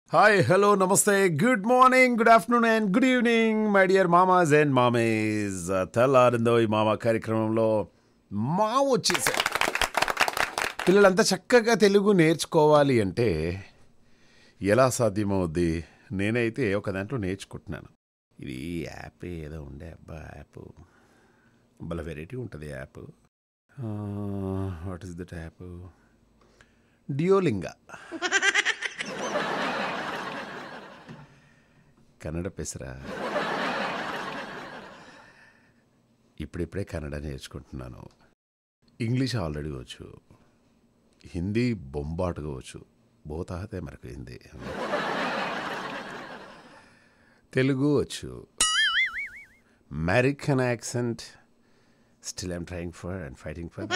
Hi hello namaste good morning good afternoon and good evening my dear మామాస్ and మామేస్ తెల్లారిందో ఈ మామ కార్యక్రమంలో మా వచ్చేసారు పిల్లలంతా చక్కగా తెలుగు నేర్చుకోవాలి అంటే ఎలా సాధ్యమవుద్ది నేనైతే ఒక దాంట్లో నేర్చుకుంటున్నాను ఇది యాప్ ఏదో ఉండే అబ్బా యాప్ భలే వెరైటీ ఉంటుంది app what is that app Duolingo Kannada పెసరా ఇప్పుడిప్పుడే కన్నడ నేర్చుకుంటున్నాను ఇంగ్లీష్ ఆల్రెడీ వచ్చు హిందీ బొంబాటుగా వచ్చు బోతాహతే మనకు హిందీ తెలుగు వచ్చు American accent still I'm trying for and fighting for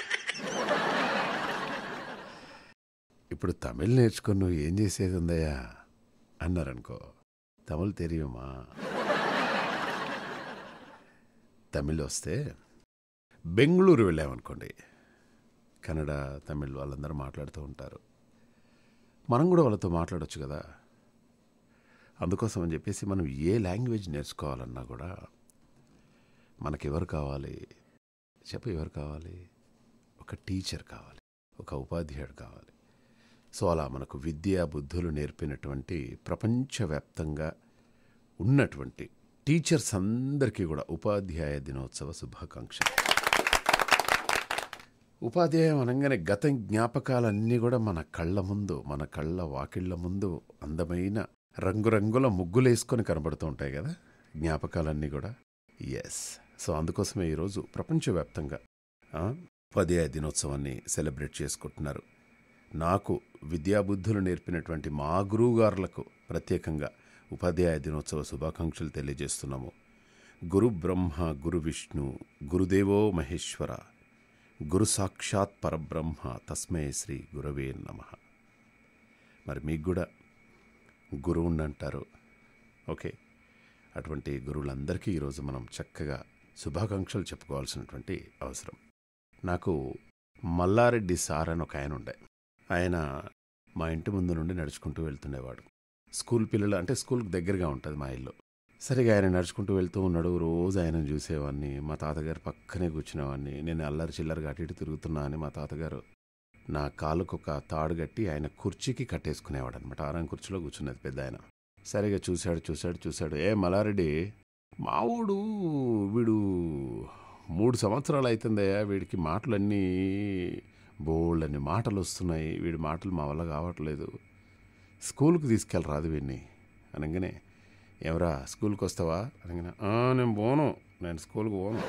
ఇప్పుడు తమిళ్ నేర్చుకుని నువ్వు ఏం చేసేది ఉందయ్యా అన్నారనుకో తమిళ్ తెలియమా తమిళ్ వస్తే బెంగళూరు వెళ్ళామనుకోండి కన్నడ తమిళ్ వాళ్ళందరూ మాట్లాడుతూ ఉంటారు మనం కూడా వాళ్ళతో మాట్లాడొచ్చు కదా అందుకోసం అని చెప్పేసి మనం ఏ లాంగ్వేజ్ నేర్చుకోవాలన్నా కూడా మనకి ఎవరు కావాలి చెప్పు ఎవరు కావాలి ఒక టీచర్ కావాలి ఒక ఉపాధ్యాయుడు కావాలి సో అలా మనకు విద్యా బుద్ధులు నేర్పినటువంటి ప్రపంచవ్యాప్తంగా ఉన్నటువంటి టీచర్స్ అందరికీ కూడా ఉపాధ్యాయ దినోత్సవ శుభాకాంక్షలు ఉపాధ్యాయం అనగానే గత జ్ఞాపకాలన్నీ కూడా మన కళ్ళ ముందు మన కళ్ళ వాకిళ్ళ ముందు అందమైన రంగురంగుల ముగ్గులేసుకొని కనబడుతూ ఉంటాయి కదా జ్ఞాపకాలన్నీ కూడా ఎస్ సో అందుకోసమే ఈరోజు ప్రపంచవ్యాప్తంగా ఆ, ఉపాధ్యాయ దినోత్సవాన్ని సెలబ్రేట్ చేసుకుంటున్నారు నాకు విద్యాబుద్ధులు నేర్పినటువంటి మా గురువుగారులకు ప్రత్యేకంగా ఉపాధ్యాయ దినోత్సవ శుభాకాంక్షలు తెలియజేస్తున్నాము గురు బ్రహ్మ గురు విష్ణు గురుదేవో మహేశ్వర గురు సాక్షాత్ పరబ్రహ్మ తస్మై శ్రీ గురవే నమ మరి మీకు కూడా గురువుని అంటారు ఓకే అటువంటి గురువులందరికీ ఈరోజు మనం చక్కగా శుభాకాంక్షలు చెప్పుకోవాల్సినటువంటి అవసరం నాకు మల్లారెడ్డి సార్ అని ఒక ఆయన ఉండే ఆయన మా ఇంటి ముందు నుండి నడుచుకుంటూ వెళ్తుండేవాడు స్కూల్ పిల్లలు అంటే స్కూల్కి దగ్గరగా ఉంటుంది మా ఇల్లు సరిగా ఆయన నడుచుకుంటూ వెళ్తూ ఉన్నాడు రోజు ఆయన చూసేవాడిని మా తాతగారు పక్కనే కూర్చునేవాడిని నేను అల్లరి చిల్లరగా అటు ఇటు తిరుగుతున్నా అని మా తాతగారు నా కాలుకు ఒక తాడు కట్టి ఆయన కుర్చీకి కట్టేసుకునేవాడు అనమాట ఆరాం కుర్చీలో కూర్చున్నది పెద్ద ఆయన సరిగా చూశాడు చూశాడు చూశాడు ఏ మలారెడ్డి మావోడు వీడు మూడు సంవత్సరాలు అవుతుందయ్యా వీడికి మాటలన్నీ బోళ్ళని మాటలు వస్తున్నాయి వీడి మాటలు మా వల్ల కావట్లేదు స్కూల్కి తీసుకెళ్ళరాదు వీడిని అనగానే ఎవరా స్కూల్కి వస్తావా అనగానే "ఆ, నేను పోను నేను స్కూల్కి పోను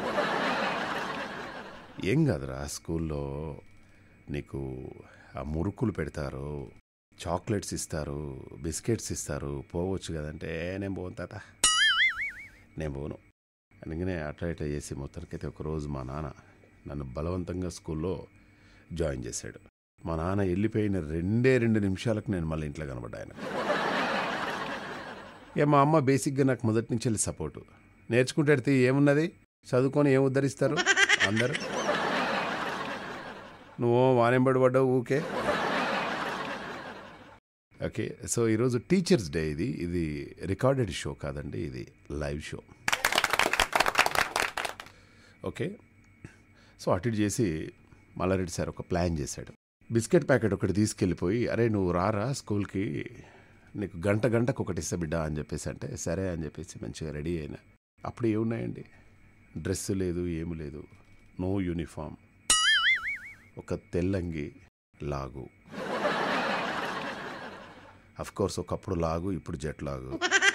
ఏం కాదురా స్కూల్లో నీకు ఆ మురుకులు పెడతారు చాక్లెట్స్ ఇస్తారు బిస్కెట్స్ ఇస్తారు పోవచ్చు కదంటే "ఏ, నేను పోను తాత నేను పోను అనగానే అట్లా ఇట్లా చేసి మొత్తానికైతే ఒకరోజు మా నాన్న నన్ను బలవంతంగా స్కూల్లో జాయిన్ చేశాడు మా నాన్న వెళ్ళిపోయిన రెండే రెండు నిమిషాలకు నేను మళ్ళీ ఇంట్లో కనబడ్డా ఆయన ఇక మా అమ్మ బేసిక్గా నాకు మొదటి నుంచి వెళ్ళి సపోర్టు నేర్చుకుంటే ఏమున్నది చదువుకొని ఏం ఉద్ధరిస్తారు అందరూ నువ్వు వానెంబడి పడ్డావు ఊకే ఓకే సో ఈరోజు టీచర్స్ డే ఇది ఇది రికార్డెడ్ షో కాదండి ఇది లైవ్ షో ఓకే సో అటు ఇటు చేసి మల్లారెడ్డి సార్ ఒక ప్లాన్ చేశాడు బిస్కెట్ ప్యాకెట్ ఒకటి తీసుకెళ్ళిపోయి అరే నువ్వు రారా స్కూల్కి నీకు గంట గంటకు ఒకటి ఇస్తా బిడ్డ అని చెప్పేసి అంటే సరే అని చెప్పేసి మంచిగా రెడీ అయినా అప్పుడు ఏమున్నాయండి డ్రెస్ లేదు ఏమి లేదు నో యూనిఫామ్ ఒక తెల్లంగి లాగు అఫ్ కోర్స్ ఒకప్పుడు లాగు ఇప్పుడు జెట్ లాగు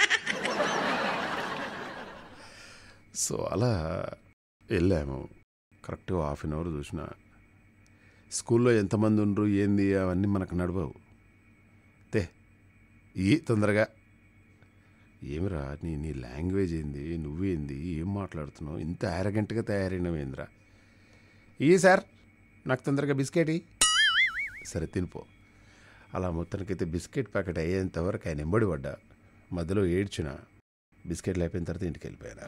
సో అలా వెళ్ళాము కరెక్ట్గా హాఫ్ అన్ అవర్ చూసిన స్కూల్లో ఎంతమంది ఉండరు ఏంది అవన్నీ మనకు నడవవు తే ఈ తొందరగా ఏమిరా నీ నీ లాంగ్వేజ్ ఏంది నువ్వేంది ఏం మాట్లాడుతున్నావు ఇంత యారగెంట్గా తయారైనవేంద్రా ఈ సార్ నాకు తొందరగా బిస్కెట్ ఇయ్యి. సరే తినిపో అలా మొత్తానికైతే బిస్కెట్ ప్యాకెట్ అయ్యేంత వరకు ఆయన ఎంబడి పడ్డా మధ్యలో ఏడ్చిన బిస్కెట్లు అయిపోయిన తర్వాత ఇంటికి వెళ్ళిపోయాను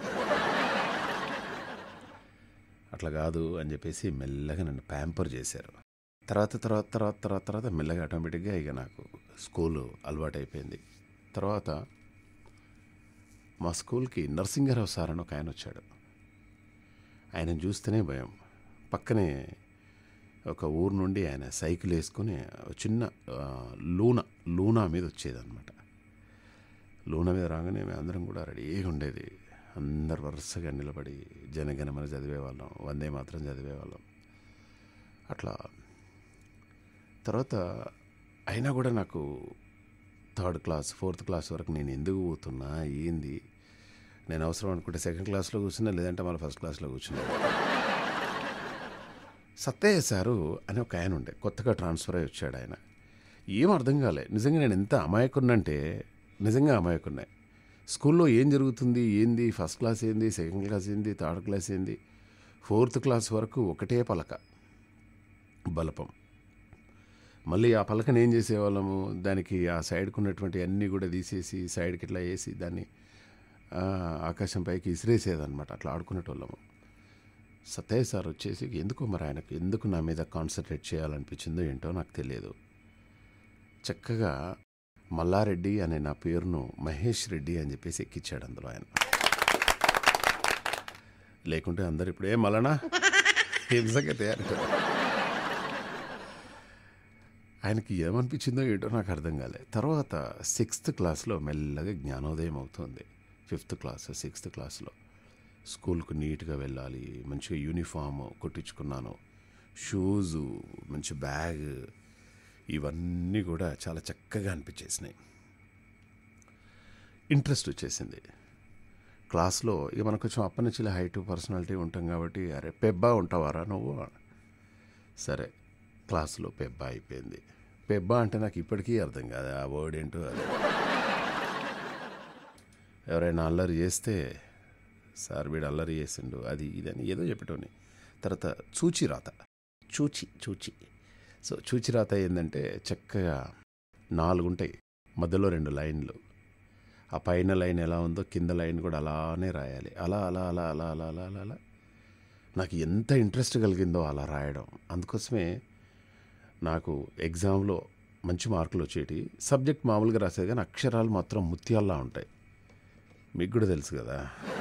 అట్లా కాదు అని చెప్పేసి మెల్లగా నన్ను ప్యాంపర్ చేశారు తర్వాత తర్వాత తర్వాత తర్వాత తర్వాత మెల్లగా ఆటోమేటిక్గా ఇక నాకు స్కూలు అలవాటైపోయింది తర్వాత మా స్కూల్కి నరసింహారావు సార్ అని ఒక ఆయన వచ్చాడు ఆయన చూస్తేనే భయం పక్కనే ఒక ఊరు నుండి ఆయన సైకిల్ వేసుకుని ఒక చిన్న ఆ, లూనా లూనా మీద వచ్చేదన్నమాట లూనా మీద రాగానే మేము అందరం కూడా రెడీగా ఉండేది అందరు వరుసగా నిలబడి జనగణమన చదివేవాళ్ళం వందే మాత్రం చదివేవాళ్ళం అట్లా తర్వాత అయినా కూడా నాకు థర్డ్ క్లాస్ ఫోర్త్ క్లాస్ వరకు నేను ఎందుకు పోతున్నా ఏంది నేను అవసరం అనుకుంటే సెకండ్ క్లాస్లో కూర్చున్నా లేదంటే మళ్ళీ ఫస్ట్ క్లాస్లో కూర్చున్నా సత్తయ్య సారు అని ఒక ఆయన ఉండే కొత్తగా ట్రాన్స్ఫర్ అయ్యి వచ్చాడు ఆయన ఏం అర్థం కాలే నిజంగా నేను ఎంత అమాయకున్నంటే నిజంగా అమాయకున్నాయి స్కూల్లో ఏం జరుగుతుంది ఏంది ఫస్ట్ క్లాస్ ఏంది సెకండ్ క్లాస్ ఏంది థర్డ్ క్లాస్ ఏంది ఫోర్త్ క్లాస్ వరకు ఒకటే పలక బలపం మళ్ళీ ఆ పలకను ఏం చేసేవాళ్ళము దానికి ఆ సైడ్కి ఉన్నటువంటి అన్నీ కూడా తీసేసి సైడ్కి ఇట్లా వేసి దాన్ని ఆ, ఆకాశం పైకి ఇసిరేసేదన్నమాట అట్లా ఆడుకునేటోళ్ళము సత్తయ్య సార్ వచ్చేసి ఎందుకో మరి ఆయనకు ఎందుకు నా మీద కాన్సన్ట్రేట్ చేయాలనిపించిందో ఏంటో నాకు తెలియదు చక్కగా మల్లారెడ్డి అనే నా పేరును మహేష్ రెడ్డి అని చెప్పేసి ఎక్కిచ్చాడు అందులో ఆయన లేకుంటే అందరు ఇప్పుడు ఏ మలనా ఏం సంగతి అంటారు ఆయనకి ఏమనిపించిందో ఏంటో నాకు అర్థం కాలే తర్వాత సిక్స్త్ క్లాస్లో మెల్లగా జ్ఞానోదయం అవుతుంది ఫిఫ్త్ క్లాస్ సిక్స్త్ క్లాస్లో స్కూల్కు నీట్గా వెళ్ళాలి మంచిగా యూనిఫామ్ కుట్టించుకున్నాను షూజు మంచి బ్యాగ్ ఇవన్నీ కూడా చాలా చక్కగా అనిపించేసినాయి ఇంట్రెస్ట్ వచ్చేసింది క్లాస్లో ఇక మనకు కొంచెం అప్పనుంచి హైట్ పర్సనాలిటీ ఉంటాం కాబట్టి అరే పెబ్బా ఉంటావారా నువ్వు సరే క్లాస్లో పెబ్బా అయిపోయింది పెబ్బా అంటే నాకు ఇప్పటికీ అర్థం కాదు ఆ వర్డ్ ఏంటో అది ఎవరైనా అల్లరి చేస్తే సార్ వీడు అల్లరి చేసిండు అది ఇదని ఏదో చెప్పటోని తర్వాత చూచి రాత చూచి చూచి సో చూచి రాత ఏంటంటే చక్కగా నాలుగు ఉంటాయి మధ్యలో రెండు లైన్లు ఆ పైన లైన్ ఎలా ఉందో కింద లైన్ కూడా అలానే రాయాలి అలా అలా అలా అలా అలా అలా అలా అలా నాకు ఎంత ఇంట్రెస్ట్ కలిగిందో అలా రాయడం అందుకోసమే నాకు ఎగ్జామ్లో మంచి మార్కులు వచ్చేటి సబ్జెక్ట్ మామూలుగా రాసేది కానీ అక్షరాలు మాత్రం ముత్యాల్లా ఉంటాయి మీకు కూడా తెలుసు కదా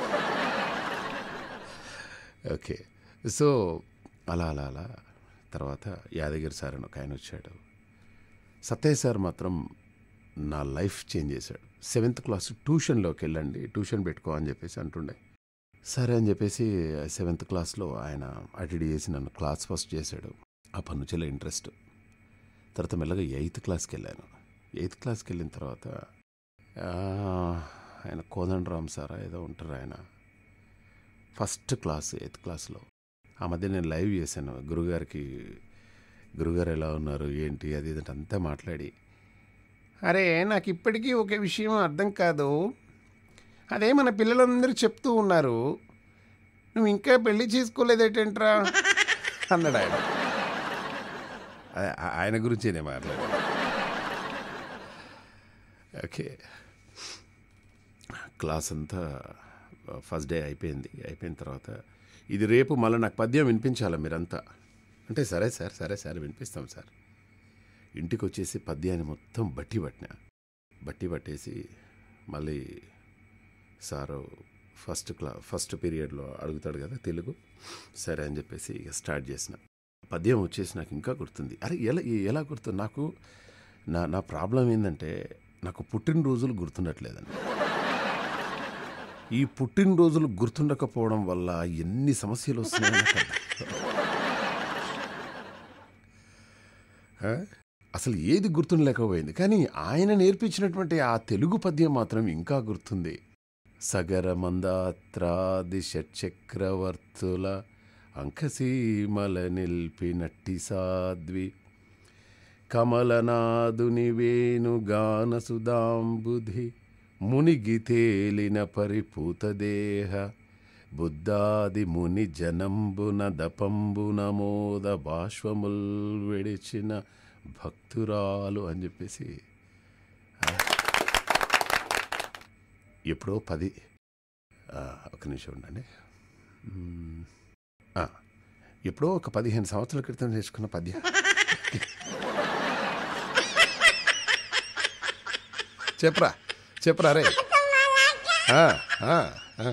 ఓకే సో అలా అలా అలా తర్వాత యాదగిరి సార్ అని ఒక ఆయన వచ్చాడు సత్యయ్య సార్ మాత్రం నా లైఫ్ చేంజ్ చేశాడు సెవెంత్ క్లాస్ ట్యూషన్లోకి వెళ్ళండి ట్యూషన్ పెట్టుకో అని చెప్పేసి అంటుండే సరే అని చెప్పేసి సెవెంత్ క్లాస్లో ఆయన అటెండ్ చేసి నన్ను క్లాస్ ఫస్ట్ చేశాడు ఆ పన్నుచెల ఇంట్రెస్ట్ తర్వాత మెల్లగా ఎయిత్ క్లాస్కి వెళ్ళాను ఎయిత్ క్లాస్కి వెళ్ళిన తర్వాత ఆ, ఆయన కోదండరామ్ సారా ఏదో ఉంటారు ఆయన ఫస్ట్ క్లాస్ ఎయిత్ క్లాస్లో ఆ మధ్య నేను లైవ్ చేశాను గురుగారికి గురుగారు ఎలా ఉన్నారు ఏంటి అది ఇది అంతా మాట్లాడి అరే నాకు ఇప్పటికీ ఒక విషయం అర్థం కాదు అదే మన పిల్లలందరూ చెప్తూ ఉన్నారు నువ్వు ఇంకా పెళ్లి చేసుకోలేదేటంట్రా అన్నాడు ఆయన ఆ- ఆ- ఆయన గురించి నేను మాట్లాడాను ఓకే క్లాస్ అంతా ఫస్ట్ డే అయిపోయింది అయిపోయిన తర్వాత ఇది రేపు మళ్ళీ నాకు పద్యం వినిపించాలా మీరంతా అంటే సరే సార్ సరే సార్ వినిపిస్తాం సార్ ఇంటికి వచ్చేసి పద్యాన్ని మొత్తం బట్టి పట్టిన బట్టి పట్టేసి మళ్ళీ సారు ఫస్ట్ క్లా ఫస్ట్ పీరియడ్లో అడుగుతాడు కదా తెలుగు సరే అని చెప్పేసి ఇక స్టార్ట్ చేసిన పద్యం వచ్చేసి నాకు ఇంకా గుర్తుంది అరే ఎలా ఎలా గుర్తు నాకు నా నా ప్రాబ్లం ఏంటంటే నాకు పుట్టినరోజులు గుర్తుండట్లేదండి ఈ పుట్టినరోజులు గుర్తుండకపోవడం వల్ల ఎన్ని సమస్యలు వస్తున్నాయో నాకు అర్థం కాదు. ఆ? అసలు ఏది గుర్తుండలేకపోయింది కానీ ఆయన నేర్పించినటువంటి ఆ తెలుగు పద్యం మాత్రం ఇంకా గుర్తుంది సగర మందాత్రాది షట్చక్రవర్తుల అంకసీమల నిల్పినట్టి సాధ్వి కమలనాదుని వేణుగాన సుధాంబుధి మునిగి తేలిన పరిపూత దేహ బుద్ధాది ముని జనంబున దపంబున మోద బాష్వముల్ విడిచిన భక్తురాలు అని చెప్పేసి ఆ, ఎప్పుడో పది ఆ, ఒక నిమిషం ఉండండి మ్మ్. ఆ, ఎప్పుడో ఒక పదిహేను సంవత్సరాల క్రితం నేర్చుకున్న పద్యం చెప్పరా చెప్పరా రే ఆ, ఆ, ఆ.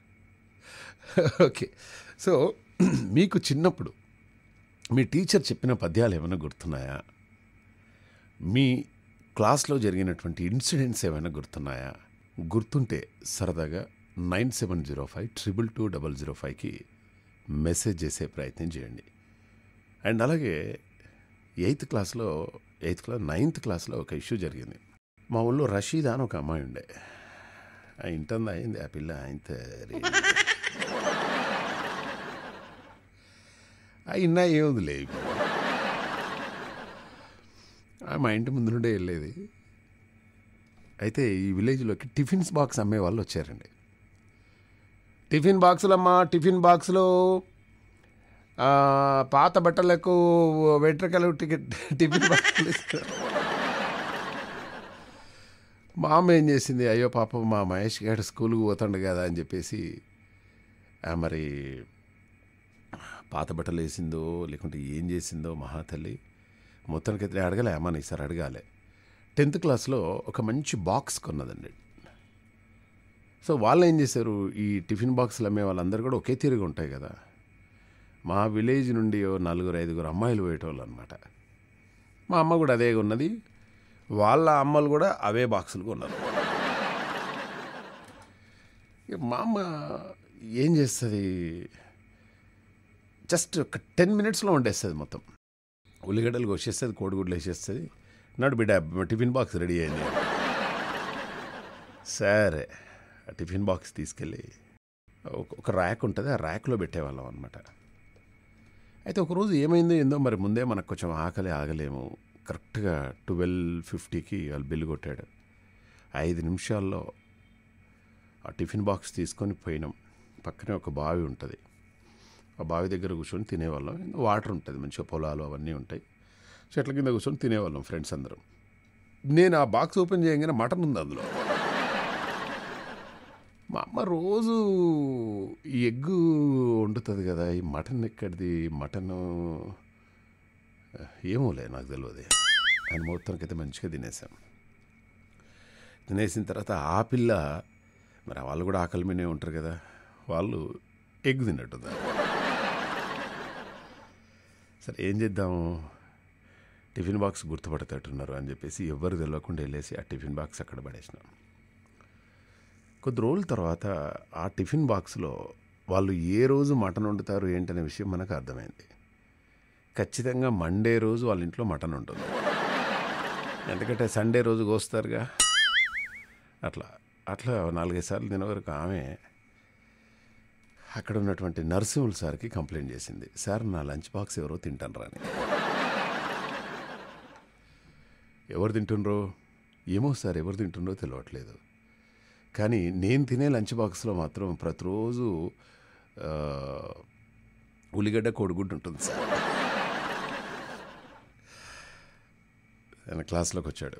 ఓకే సో మీకు చిన్నప్పుడు మీ టీచర్ చెప్పిన పద్యాలు ఏమైనా గుర్తున్నాయా మీ క్లాస్లో జరిగినటువంటి ఇన్సిడెంట్స్ ఏమైనా గుర్తున్నాయా గుర్తుంటే సరదాగా nine seven zero five triple two double zero ఫైవ్కి మెసేజ్ చేసే ప్రయత్నం చేయండి అండ్ అలాగే ఎయిత్ క్లాస్లో ఎయిత్ క్లాస్ నైన్త్ క్లాస్లో ఒక ఇష్యూ జరిగింది మా ఊళ్ళో రషీదా అని ఒక అమ్మాయి ఉండే ఆ ఇంటంది అయింది ఆ పిల్ల ఆయన అయినా ఏముందిలే ఇప్పుడు. ఆ మా ఇంటి ముందు నుండే వెళ్ళేది అయితే ఈ విలేజ్లోకి టిఫిన్స్ బాక్స్ అమ్మే వాళ్ళు వచ్చారండి టిఫిన్ బాక్సులమ్మా టిఫిన్ బాక్సులు ఆ, పాత బట్టలకు వెంట్రుకలు టికెట్ టిఫిన్ బాక్సులు ఇస్తారు. మా అమ్మ ఏం చేసింది అయ్యో పాపం మా మహేష్ గారు స్కూల్కి పోతాడు కదా అని చెప్పేసి ఆ, మరి పాత బట్టలు వేసిందో లేకుంటే ఏం చేసిందో మహాతల్లి మొత్తానికి అయితే అడగలే అమ్మ ఈసారి అడగాలి టెన్త్ క్లాస్లో ఒక మంచి బాక్స్ కొన్నదండి సో వాళ్ళు ఏం చేశారు ఈ టిఫిన్ బాక్సులు అమ్మే వాళ్ళందరూ కూడా ఒకే తీరుగా ఉంటాయి కదా మా విలేజ్ నుండి ఓ నలుగురు ఐదుగురు అమ్మాయిలు పోయేటోళ్ళు అనమాట మా అమ్మ కూడా అదే ఉన్నది వాళ్ళ అమ్మలు కూడా అవే బాక్సులు కొన్నారు ఇక మా అమ్మ ఏం చేస్తుంది జస్ట్ ఒక టెన్ మినిట్స్లో వండేస్తుంది మొత్తం ఉల్లిగడ్డలు కోసేస్తుంది కోడిగుడ్లు వేసేస్తుంది నాడు బిడ్డ టిఫిన్ బాక్స్ రెడీ అయింది సరే ఆ టిఫిన్ బాక్స్ తీసుకెళ్ళి ఒక- ఒక ర్యాక్ ఉంటుంది ఆ ర్యాక్లో పెట్టేవాళ్ళం అనమాట అయితే ఒకరోజు ఏమైందో ఏందో మరి ముందే మనకు కొంచెం ఆకలి ఆగలేము కరెక్ట్గా ట్వెల్వ్ ఫిఫ్టీకి వాళ్ళు బిల్లు కొట్టాడు ఐదు నిమిషాల్లో ఆ టిఫిన్ బాక్స్ తీసుకొని పోయినాం పక్కనే ఒక బావి ఉంటుంది ఆ బావి దగ్గర కూర్చొని తినేవాళ్ళం వాటర్ ఉంటుంది మంచిగా పొలాలు అవన్నీ ఉంటాయి చెట్ల కింద కూర్చొని తినేవాళ్ళం ఫ్రెండ్స్ అందరం నేను ఆ బాక్స్ ఓపెన్ చేయగానే మటన్ ఉంది అందులో మా అమ్మ రోజు ఈ ఎగ్గు వండుతుంది కదా ఈ మటన్ ఎక్కడిది మటన్ ఏమోలే నాకు తెలియదు ఆయన మొత్తానికి అయితే మంచిగా తినేసాం తినేసిన తర్వాత ఆ పిల్ల మరి వాళ్ళు కూడా ఆకలి మీదే ఉంటారు కదా వాళ్ళు ఎగ్ తిన్నట్టుంది సరే ఏం చేద్దాము టిఫిన్ బాక్స్ గుర్తుపడతట్టున్నారు అని చెప్పేసి ఎవరు తెలియకుండా వెళ్ళేసి ఆ టిఫిన్ బాక్స్ అక్కడ పడేసినాం కొద్ది రోజుల తర్వాత ఆ టిఫిన్ బాక్స్లో వాళ్ళు ఏ రోజు మటన్ వండుతారు ఏంటనే విషయం మనకు అర్థమైంది ఖచ్చితంగా మండే రోజు వాళ్ళ ఇంట్లో మటన్ ఉంటుంది ఎందుకంటే సండే రోజు కోస్తారుగా అట్లా అట్లా నాలుగైదు సార్లు తిన వరకు ఆమె అక్కడ ఉన్నటువంటి నరసింహుల సార్కి కంప్లైంట్ చేసింది సార్ నా లంచ్ బాక్స్ ఎవరో తింటాను అని ఎవరు తింటుండ్రో ఏమో సార్ ఎవరు తింటుండ్రో తెలియట్లేదు కానీ నేను తినే లంచ్ బాక్స్లో మాత్రం ప్రతిరోజు ఆ, ఉల్లిగడ్డ కోడిగుడ్డు ఉంటుంది సార్ ఆయన క్లాస్లోకి వచ్చాడు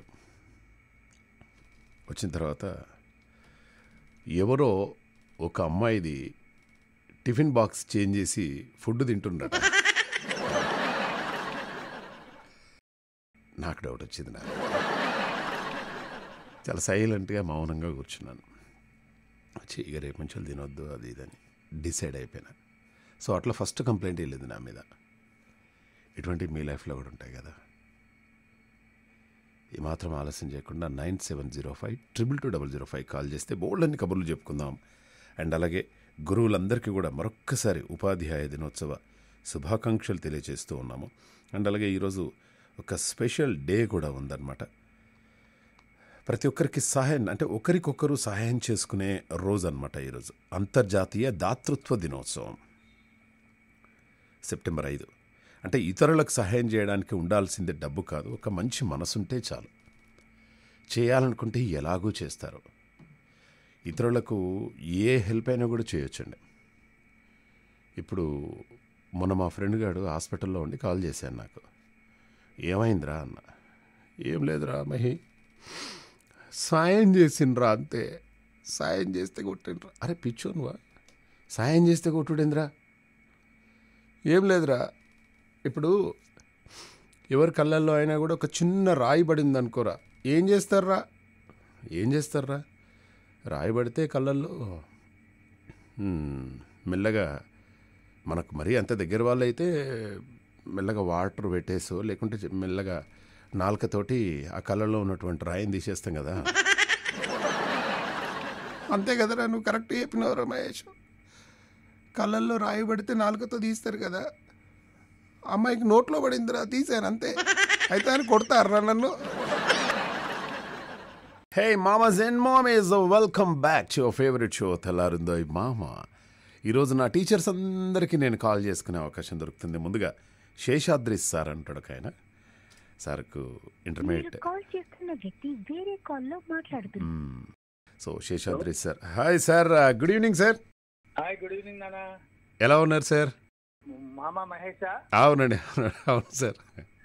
వచ్చిన తర్వాత ఎవరో ఒక అమ్మాయిది టిఫిన్ బాక్స్ చేంజ్ చేసి ఫుడ్ తింటుండట నాకు డౌట్ వచ్చింది నాకు చాలా సైలెంట్గా మౌనంగా కూర్చున్నాను వచ్చి ఇక రేపు నుంచి తినొద్దు అది ఇదని డిసైడ్ అయిపోయినా సో అట్లా ఫస్ట్ కంప్లైంట్ వెళ్ళింది నా మీద ఇటువంటి మీ లైఫ్లో కూడా ఉంటాయి కదా ఏమాత్రం ఆలస్యం చేయకుండా nine seven zero five triple two double zero five call చేస్తే బోల్డ్ అన్ని కబుర్లు చెప్పుకుందాం అండ్ అలాగే గురువులందరికీ కూడా మరొక్కసారి ఉపాధ్యాయ దినోత్సవ శుభాకాంక్షలు తెలియజేస్తూ ఉన్నాము అండ్ అలాగే ఈరోజు ఒక స్పెషల్ డే కూడా ఉందన్నమాట ప్రతి ఒక్కరికి సహాయం అంటే ఒకరికొకరు సహాయం చేసుకునే రోజు అనమాట ఈరోజు అంతర్జాతీయ దాతృత్వ దినోత్సవం సెప్టెంబర్ ఐదు అంటే ఇతరులకు సహాయం చేయడానికి ఉండాల్సిందే డబ్బు కాదు ఒక మంచి మనసుంటే చాలు చేయాలనుకుంటే ఎలాగూ చేస్తారు ఇతరులకు ఏ హెల్ప్ అయినా కూడా చేయొచ్చండి ఇప్పుడు మొన్న మా ఫ్రెండ్ గారు హాస్పిటల్లో ఉండి కాల్ చేశాను నాకు ఏమైందిరా అన్న ఏం లేదురా మహి సాయం చేసిండ్రా అంతే సాయం చేస్తే కొట్టిండ్రా అరే పిచ్చోనువా సాయం చేస్తే కొట్టుడేంద్రా ఏం లేదురా ఇప్పుడు ఎవరి కళ్ళల్లో అయినా కూడా ఒక చిన్న రాయి పడింది అనుకోరా ఏం చేస్తారా ఏం చేస్తారా రాయబడితే కళ్ళల్లో హ్మ్, మెల్లగా మనకు మరీ అంత దగ్గర వాళ్ళు అయితే మెల్లగా వాటర్ పెట్టేసో లేకుంటే చె- మెల్లగా నాలుకతోటి ఆ కళ్ళలో ఉన్నటువంటి రాయిని తీసేస్తాం కదా అంతే కదరా నువ్వు కరెక్ట్ చెప్పినావు రమేష్ కళ్ళల్లో రాయి పడితే నాలుకతో తీస్తారు కదా అమ్మాయికి నోట్లో పడిందిరా తీసాను అంతే అయితే అని కొడతారా నన్ను హే మామాస్ అండ్ మామేస్ welcome back to your favourite show తెల్లారిందో ఈ మామ ఈరోజు నా టీచర్స్ అందరికీ నేను కాల్ చేసుకునే అవకాశం దొరుకుతుంది ముందుగా శేషాద్రి సార్ అంటాడు ఒక ఆయన సార్కు ఇంటర్మీడియట్ మీరు కాల్ చేస్తున్న వ్యక్తి వేరే కాల్లో మాట్లాడుతున్నారు మ్మ్. So Seshadri sir hi sir good evening sir hi good evening నాన్న ఎలా ఉన్నారు సార్ మామ మహేష్ అవునండి అవునండి, అవును sir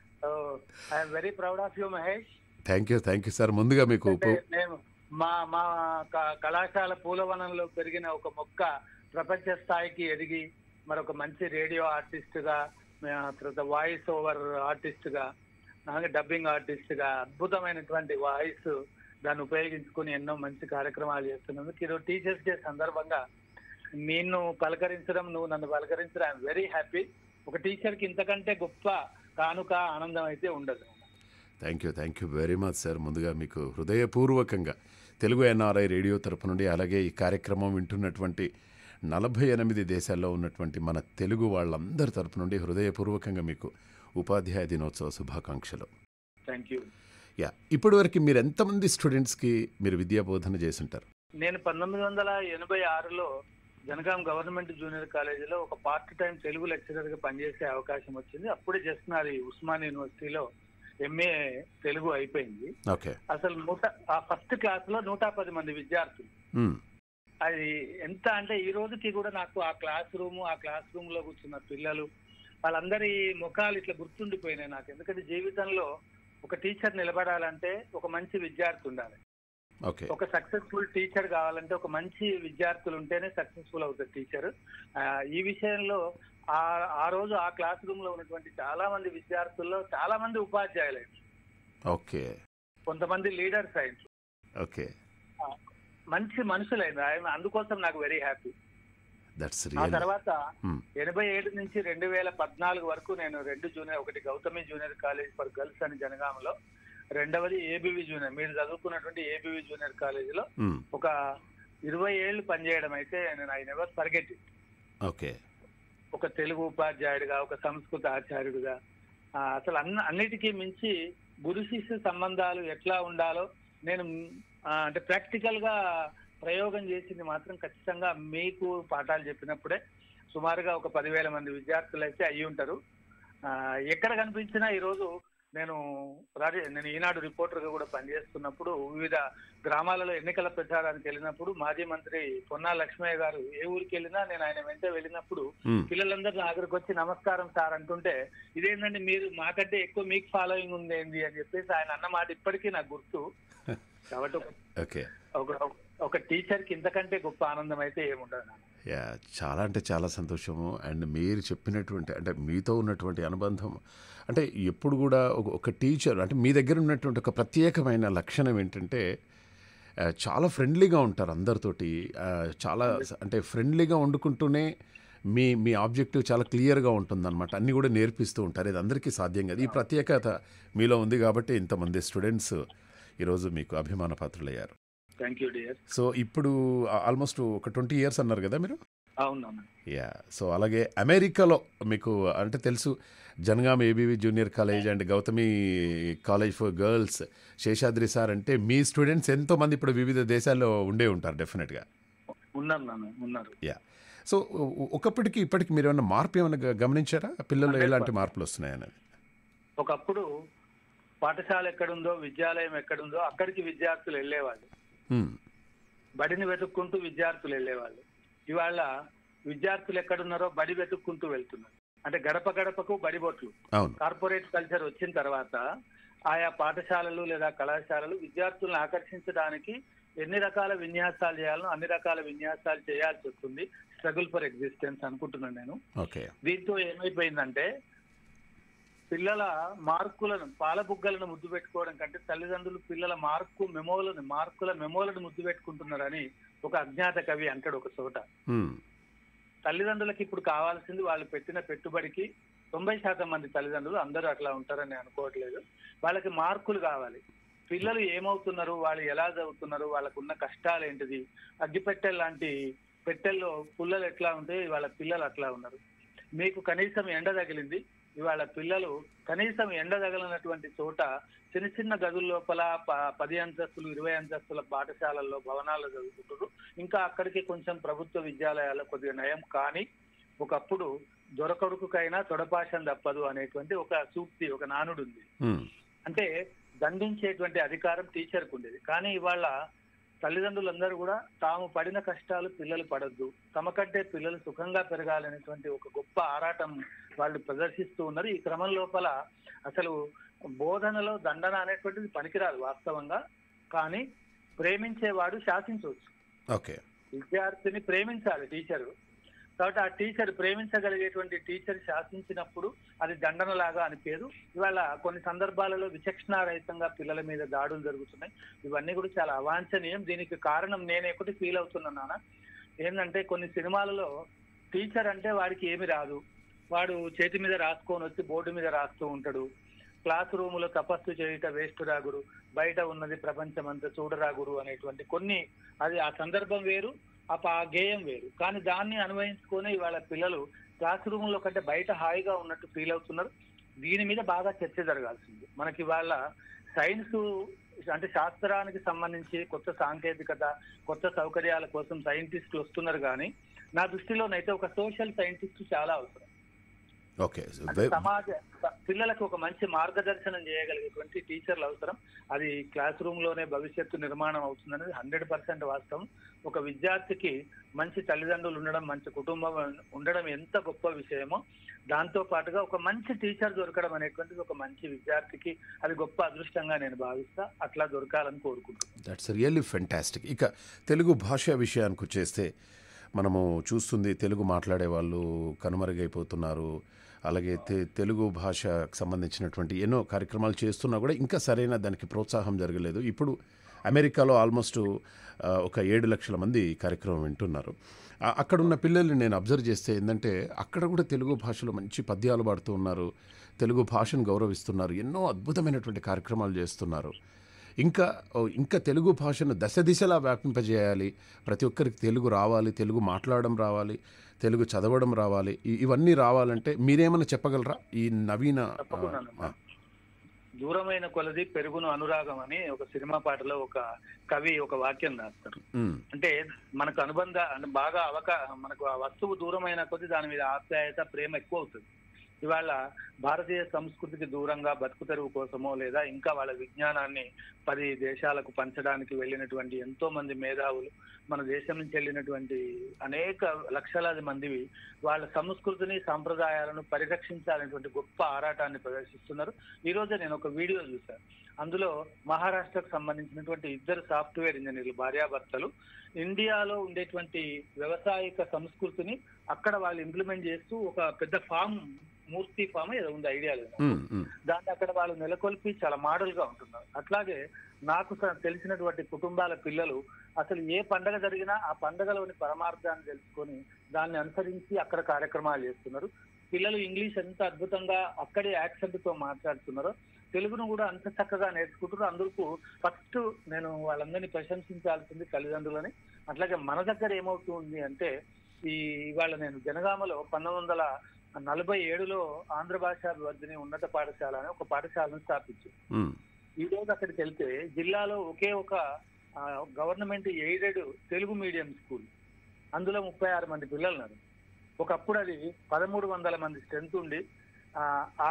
I'm very proud of you Mahesh thank you thank you sir ముందుగా మీకు అంటే మేము మా మా క- కళాశాల పూలవనంలో పెరిగిన ఒక మొక్క ప్రపంచ స్థాయికి ఎదిగి మరొక మంచి రేడియో ఆర్టిస్ట్ గా ఆ, తర్వాత వాయిస్ ఓవర్ ఆర్టిస్ట్ గా అలాగే డబ్బింగ్ ఆర్టిస్ట్ గా అద్భుతమైనటువంటి వాయిస్ దాన్ని ఉపయోగించుకుని ఎన్నో మంచి కార్యక్రమాలు చేస్తున్నందుకు ఈరోజు టీచర్స్ డే సందర్భంగా నిన్ను పలకరించడం నువ్వు నన్ను పలకరించడం ఐఎమ్ వెరీ హ్యాపీ ఒక టీచర్ కి ఇంతకంటే గొప్ప కానుక ఆనందం అయితే ఉండదు thank you thank you very much sir ముందుగా మీకు హృదయపూర్వకంగా తెలుగు ఎన్ఆర్ఐ రేడియో తరపు నుండి అలాగే ఈ కార్యక్రమం వింటున్నటువంటి నలభై ఎనిమిది దేశాల్లో ఉన్నటువంటి మన తెలుగు వాళ్ళందరి తరపు నుండి హృదయపూర్వకంగా మీకు ఉపాధ్యాయ దినోత్సవ శుభాకాంక్షలు థ్యాంక్ యూ యా ఇప్పటివరకు మీరు ఎంతమంది స్టూడెంట్స్కి మీరు విద్యా బోధన చేసుంటారు నేను పంతొమ్మిది వందల ఎనభై ఆరులో జనగాం గవర్నమెంట్ జూనియర్ కాలేజీలో ఒక పార్ట్ టైం తెలుగు లెక్చరర్ గా పనిచేసే అవకాశం వచ్చింది అప్పుడే జస్ట్ నాది ఉస్మాన్ యూనివర్సిటీలో ఎంఏ తెలుగు అయిపోయింది ఓకే అసలు నూట ఆ ఫస్ట్ క్లాస్ లో నూట పది మంది విద్యార్థులు మ్మ్. అది ఎంత అంటే ఈ రోజుకి కూడా నాకు ఆ క్లాస్ రూమ్ ఆ క్లాస్ రూమ్ లో కూర్చున్న పిల్లలు వాళ్ళందరి ముఖాలు ఇట్లా గుర్తుండిపోయినాయి నాకు ఎందుకంటే జీవితంలో ఒక టీచర్ నిలబడాలంటే ఒక మంచి విద్యార్థి ఉండాలి ఓకే ఒక సక్సెస్ఫుల్ టీచర్ కావాలంటే ఒక మంచి విద్యార్థులు ఉంటేనే సక్సెస్ఫుల్ అవుతుంది టీచర్ ఈ విషయంలో ఆ ఆ రోజు ఆ క్లాస్ రూమ్ లో ఉన్నటువంటి చాలా మంది విద్యార్థుల్లో చాలా మంది ఉపాధ్యాయులు అయ్యారు. ఓకే కొంతమంది లీడర్స్ అయ్యారు ఓకే మంచి మనుషులైంది ఆయన అందుకోసం నాకు very happy that's a real తర్వాత Hmm. ఎనభై ఏడు నుంచి రెండు వేల పద్నాలుగు వరకు నేను రెండు జూనియర్ ఒకటి Gautami junior college for girls అని జనగాంలో రెండవది ఏబివి జూనియర్ మీరు చదువుకున్నటువంటి ఏబివి జూనియర్ కాలేజీలో ఒక ఇరవై ఏళ్ళు పనిచేయడం అయితే నేను ఐ నెవర్ ఫర్గెట్ ఓకే ఒక తెలుగు ఉపాధ్యాయుడిగా ఒక సంస్కృత ఆచార్యుడిగా ఆ, అసలు అన్న అన్నిటికీ మించి గురు శిష్య సంబంధాలు ఎట్లా ఉండాలో నేను ఆ, అంటే ప్రాక్టికల్ గా ప్రయోగం చేసింది మాత్రం ఖచ్చితంగా మీకు పాఠాలు చెప్పినప్పుడే సుమారుగా ఒక పదివేల మంది విద్యార్థులు అయితే అయ్యి ఉంటారు ఆ, ఎక్కడ కనిపించినా ఈరోజు నేను రాజే నేను ఈనాడు రిపోర్టర్ గా కూడా పనిచేస్తున్నప్పుడు వివిధ గ్రామాలలో ఎన్నికల ప్రచారానికి వెళ్ళినప్పుడు మాజీ మంత్రి పొన్నా లక్ష్మయ్య గారు ఏ ఊరికి వెళ్ళినా నేను ఆయన వెంట వెళ్ళినప్పుడు మ్మ్. పిల్లలందరూ నా దగ్గరకు వచ్చి నమస్కారం సార్ అంటుంటే ఇదేంటండి మీరు మాకంటే ఎక్కువ మీకు ఫాలోయింగ్ ఉంది ఏంది అని చెప్పేసి ఆయన అన్న మాట ఇప్పటికీ నాకు గుర్తు కాబట్టి ఒక- ఓకే ఒక ఒక టీచర్ కి ఇంతకంటే గొప్ప ఆనందం అయితే ఏముండదు నాకు. యా చాలా అంటే చాలా సంతోషము అండ్ మీరు చెప్పినటువంటి అంటే మీతో ఉన్నటువంటి అనుబంధం అంటే ఎప్పుడు కూడా ఒక ఒక టీచర్ అంటే మీ దగ్గర ఉన్నటువంటి ఒక ప్రత్యేకమైన లక్షణం ఏంటంటే ఆ, చాలా ఫ్రెండ్లీగా ఉంటారు అందరితోటి ఆ, చాలా అంటే ఫ్రెండ్లీగా వండుకుంటూనే మీ మీ ఆబ్జెక్టివ్ చాలా క్లియర్గా ఉంటుందన్నమాట అన్నీ కూడా నేర్పిస్తూ ఉంటారు ఇది అందరికీ సాధ్యం కాదు ఈ ప్రత్యేకత మీలో ఉంది కాబట్టి ఇంతమంది స్టూడెంట్స్ ఈరోజు మీకు అభిమాన పాత్రులయ్యారు థ్యాంక్ యూ డియర్ సో ఇప్పుడు ఆల్మోస్ట్ ఒక ట్వంటీ ఇయర్స్ అన్నారు కదా మీరు అవునవును యా సో అలాగే అమెరికాలో మీకు అంటే తెలుసు Jangaon ABV junior college and Gautami college for girls Seshadri sir అంటే మీ స్టూడెంట్స్ ఎంతో మంది ఇప్పుడు వివిధ దేశాల్లో ఉండే ఉంటారు డెఫినెట్గా ఉన్నారు నాన్న ఉన్నారు యా సో ఒకప్పటికి ఇప్పటికి మీరు ఏమైనా మార్పు ఏమైనా గ- గమనించారా పిల్లల్లో ఎలాంటి మార్పులు వస్తున్నాయనేది ఒకప్పుడు పాఠశాల ఎక్కడుందో విద్యాలయం ఎక్కడుందో అక్కడికి విద్యార్థులు వెళ్ళేవాళ్ళు హ్మ్, బడిని వెతుక్కుంటూ విద్యార్థులు వెళ్ళేవాళ్ళు ఇవాళ విద్యార్థులు ఎక్కడున్నారో బడి వెతుక్కుంటూ వెళ్తున్నారు అంటే గడప గడపకు బడి బొట్లు అవును కార్పొరేట్ కల్చర్ వచ్చిన తర్వాత ఆయా పాఠశాలలు లేదా కళాశాలలు విద్యార్థులను ఆకర్షించడానికి ఎన్ని రకాల విన్యాసాలు చేయాలో అన్ని రకాల విన్యాసాలు చేయాల్సి వస్తుంది స్ట్రగుల్ ఫర్ ఎగ్జిస్టెన్స్ అనుకుంటున్నాను నేను ఓకే దీంతో ఏమైపోయిందంటే పిల్లల మార్కులను పాల బుగ్గలను ముద్దు పెట్టుకోవడం కంటే తల్లిదండ్రులు పిల్లల మార్కు మెమోలను మార్కుల మెమోలను ముద్దు పెట్టుకుంటున్నారని ఒక అజ్ఞాత కవి అంటాడు ఒక చోట ఉమ్, తల్లిదండ్రులకి ఇప్పుడు కావాల్సింది వాళ్ళు పెట్టిన పెట్టుబడికి తొంభై శాతం మంది తల్లిదండ్రులు అందరూ అట్లా ఉంటారని అనుకోవట్లేదు వాళ్ళకి మార్కులు కావాలి పిల్లలు ఏమవుతున్నారు వాళ్ళు ఎలా చదువుతున్నారు వాళ్ళకు ఉన్న కష్టాలు ఏంటిది అగ్గిపెట్టెలు లాంటి పెట్టెల్లో పుల్లలు ఎట్లా ఉంటే వాళ్ళ పిల్లలు అట్లా ఉన్నారు మీకు కనీసం ఎండ తగిలింది ఇవాళ పిల్లలు కనీసం ఎండ తగలనటువంటి చోట చిన్న చిన్న గదుల లోపల ప- పది అంతస్తులు ఇరవై అంతస్తుల పాఠశాలల్లో భవనాల్లో చదువుకుంటారు ఇంకా అక్కడికి కొంచెం ప్రభుత్వ విద్యాలయాల్లో కొద్దిగా నయం కానీ ఒకప్పుడు దొరకొడుకుకైనా తొడపాషం తప్పదు అనేటువంటి ఒక సూక్తి ఒక నానుడు ఉంది ఉమ్, అంటే దండించేటువంటి అధికారం టీచర్కు ఉండేది కానీ ఇవాళ తల్లిదండ్రులందరూ కూడా తాము పడిన కష్టాలు పిల్లలు పడద్దు తమ కంటే పిల్లలు సుఖంగా పెరగాలనేటువంటి ఒక గొప్ప ఆరాటం వాళ్ళు ప్రదర్శిస్తూ ఉన్నారు ఈ క్రమం లోపల అసలు బోధనలో దండన అనేటువంటిది పనికిరాదు వాస్తవంగా కానీ ప్రేమించేవాడు శాసించవచ్చు ఓకే విద్యార్థిని ప్రేమించాలి టీచరు కాబట్టి ఆ టీచర్ ప్రేమించగలిగేటువంటి టీచర్ శాసించినప్పుడు అది దండనలాగా అనిపించదు ఇవాళ కొన్ని సందర్భాలలో విచక్షణారహితంగా పిల్లల మీద దాడులు జరుగుతున్నాయి ఇవన్నీ కూడా చాలా అవాంఛనీయం దీనికి కారణం నేను ఒకటి ఫీల్ అవుతున్నాను నాన్న ఏంటంటే కొన్ని సినిమాలలో టీచర్ అంటే వాడికి ఏమి రాదు వాడు చేతి మీద రాసుకొని వచ్చి బోర్డు మీద రాస్తూ ఉంటాడు క్లాస్ రూములో తపస్సు చేయుట వేస్ట్ రాగురు బయట ఉన్నది ప్రపంచం అంతా చూడరాగురు అనేటువంటి కొన్ని అది ఆ సందర్భం వేరు ఆ ప- ఆ గేయం వేరు కానీ దాన్ని అన్వయించుకొని ఇవాళ పిల్లలు క్లాస్ రూమ్ లో కంటే బయట హాయిగా ఉన్నట్టు ఫీల్ అవుతున్నారు దీని మీద బాగా చర్చ జరగాల్సింది మనకి ఇవాళ సైన్స్ అంటే శాస్త్రానికి సంబంధించి కొత్త సాంకేతికత కొత్త సౌకర్యాల కోసం సైంటిస్టులు వస్తున్నారు కానీ నా దృష్టిలోనైతే ఒక సోషల్ సైంటిస్ట్ చాలా అవసరం ఓకే అంటే సమాజ పిల్లలకు ఒక మంచి మార్గదర్శనం చేయగలిగేటువంటి టీచర్లు అవసరం అది క్లాస్ రూమ్ లోనే భవిష్యత్తు నిర్మాణం అవుతుందనేది హండ్రెడ్ పర్సెంట్ వాస్తవం ఒక విద్యార్థికి మంచి తల్లిదండ్రులు ఉండడం మంచి కుటుంబం ఉండడం ఎంత గొప్ప విషయమో దాంతో పాటుగా ఒక మంచి టీచర్ దొరకడం అనేటువంటిది ఒక మంచి విద్యార్థికి అది గొప్ప అదృష్టంగా నేను భావిస్తా అట్లా దొరకాలని కోరుకుంటున్నాను దట్స్ రియల్లీ ఫెంటాస్టిక్ ఇక తెలుగు భాష విషయానికి వచ్చేస్తే మనము చూస్తుంది తెలుగు మాట్లాడే వాళ్ళు కనుమరుగైపోతున్నారు అలాగే తె తెలుగు భాషకు సంబంధించినటువంటి ఎన్నో కార్యక్రమాలు చేస్తున్నా కూడా ఇంకా సరైన దానికి ప్రోత్సాహం జరగలేదు ఇప్పుడు అమెరికాలో ఆల్మోస్ట్ ఆ, ఒక ఏడు లక్షల మంది ఈ కార్యక్రమం వింటున్నారు ఆ, అక్కడున్న పిల్లల్ని నేను అబ్జర్వ్ చేస్తే ఏంటంటే అక్కడ కూడా తెలుగు భాషలో మంచి పద్యాలు పాడుతూ ఉన్నారు తెలుగు భాషను గౌరవిస్తున్నారు ఎన్నో అద్భుతమైనటువంటి కార్యక్రమాలు చేస్తున్నారు ఇంకా ఓ, ఇంకా తెలుగు భాషను దశ దిశలా వ్యాపింపజేయాలి ప్రతి ఒక్కరికి తెలుగు రావాలి తెలుగు మాట్లాడడం రావాలి తెలుగు చదవడం రావాలి ఇ- ఇవన్నీ రావాలంటే మీరేమైనా చెప్పగలరా ఈ నవీన ఆ, తప్పకుండానమ్మా. ఆ, దూరమైన కొలది పెరుగును అనురాగం అని ఒక సినిమా పాటలో ఒక కవి ఒక వాక్యం రాస్తారు ఉమ్, అంటే మనకు అనుబంధ అంటే బాగా అవక మనకు ఆ వస్తువు దూరమైన కొద్ది దాని మీద ఆప్యాయత ప్రేమ ఎక్కువ అవుతుంది ఇవాళ భారతీయ సంస్కృతికి దూరంగా బతుకు తెరువు కోసమో లేదా ఇంకా వాళ్ళ విజ్ఞానాన్ని పది దేశాలకు పంచడానికి వెళ్ళినటువంటి ఎంతో మంది మేధావులు మన దేశం నుంచి వెళ్ళినటువంటి అనేక లక్షలాది మందివి వాళ్ళ సంస్కృతిని సాంప్రదాయాలను పరిరక్షించాలనేటువంటి గొప్ప ఆరాటాన్ని ప్రదర్శిస్తున్నారు ఈ రోజే నేను ఒక వీడియో చూశాను అందులో మహారాష్ట్రకు సంబంధించినటువంటి ఇద్దరు సాఫ్ట్వేర్ ఇంజనీర్లు భార్యాభర్తలు ఇండియాలో ఉండేటువంటి వ్యవసాయక సంస్కృతిని అక్కడ వాళ్ళు ఇంప్లిమెంట్ చేస్తూ ఒక పెద్ద ఫామ్ మూర్తి ఫామ్ ఏదో ఉంది ఐడియా లేదు నాకు. ఉమ్, ఉమ్, దాన్ని అక్కడ వాళ్ళు నెలకొల్పి చాలా మోడల్ గా ఉంటున్నారు అట్లాగే నాకు స- తెలిసినటువంటి కుటుంబాల పిల్లలు అసలు ఏ పండగ జరిగినా ఆ పండగలోని పరమార్థాన్ని తెలుసుకొని దాన్ని అనుసరించి అక్కడ కార్యక్రమాలు చేస్తున్నారు పిల్లలు ఇంగ్లీష్ ఎంత అద్భుతంగా అక్కడే యాక్సెంట్ తో మాట్లాడుతున్నారో తెలుగును కూడా అంత చక్కగా నేర్చుకుంటున్నారు అందుకు ఫస్ట్ నేను వాళ్ళందరినీ ప్రశంసించాల్సింది తల్లిదండ్రులని అట్లాగే మన దగ్గర ఏమవుతుంది అంటే ఈ ఇవాళ నేను జనగామలో పంతొమ్మిది వందల నలభై ఏడులో ఆంధ్ర భాషా వివర్ధిని ఉన్నత పాఠశాల అని ఒక పాఠశాలను స్థాపించారు ఉమ్, ఈ రోజు అక్కడికి వెళ్తే జిల్లాలో ఒకే ఒక government aided Telugu medium school అందులో ముప్పై ఆరు మంది పిల్లలు ఉన్నారు ఒకప్పుడు అది పదమూడు వందల మంది స్ట్రెంత్ ఉండి ఆ, ఆ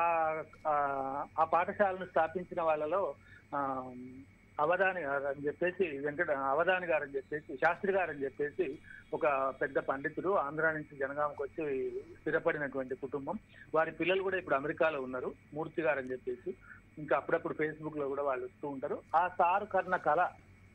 ఆ- ఆ పాఠశాలను స్థాపించిన వాళ్ళలో ఆ, అవధాని గారు అని చెప్పేసి వెంకట అవధాని గారు అని చెప్పేసి శాస్త్రి గారు అని చెప్పేసి ఒక పెద్ద పండితుడు ఆంధ్ర నుంచి జనగామకు వచ్చి స్థిరపడినటువంటి కుటుంబం వారి పిల్లలు కూడా ఇప్పుడు అమెరికాలో ఉన్నారు మూర్తి గారు అని చెప్పేసి ఇంకా అప్పుడప్పుడు ఫేస్బుక్ లో కూడా వాళ్ళు వస్తూ ఉంటారు ఆ సారు కర్ణ కళ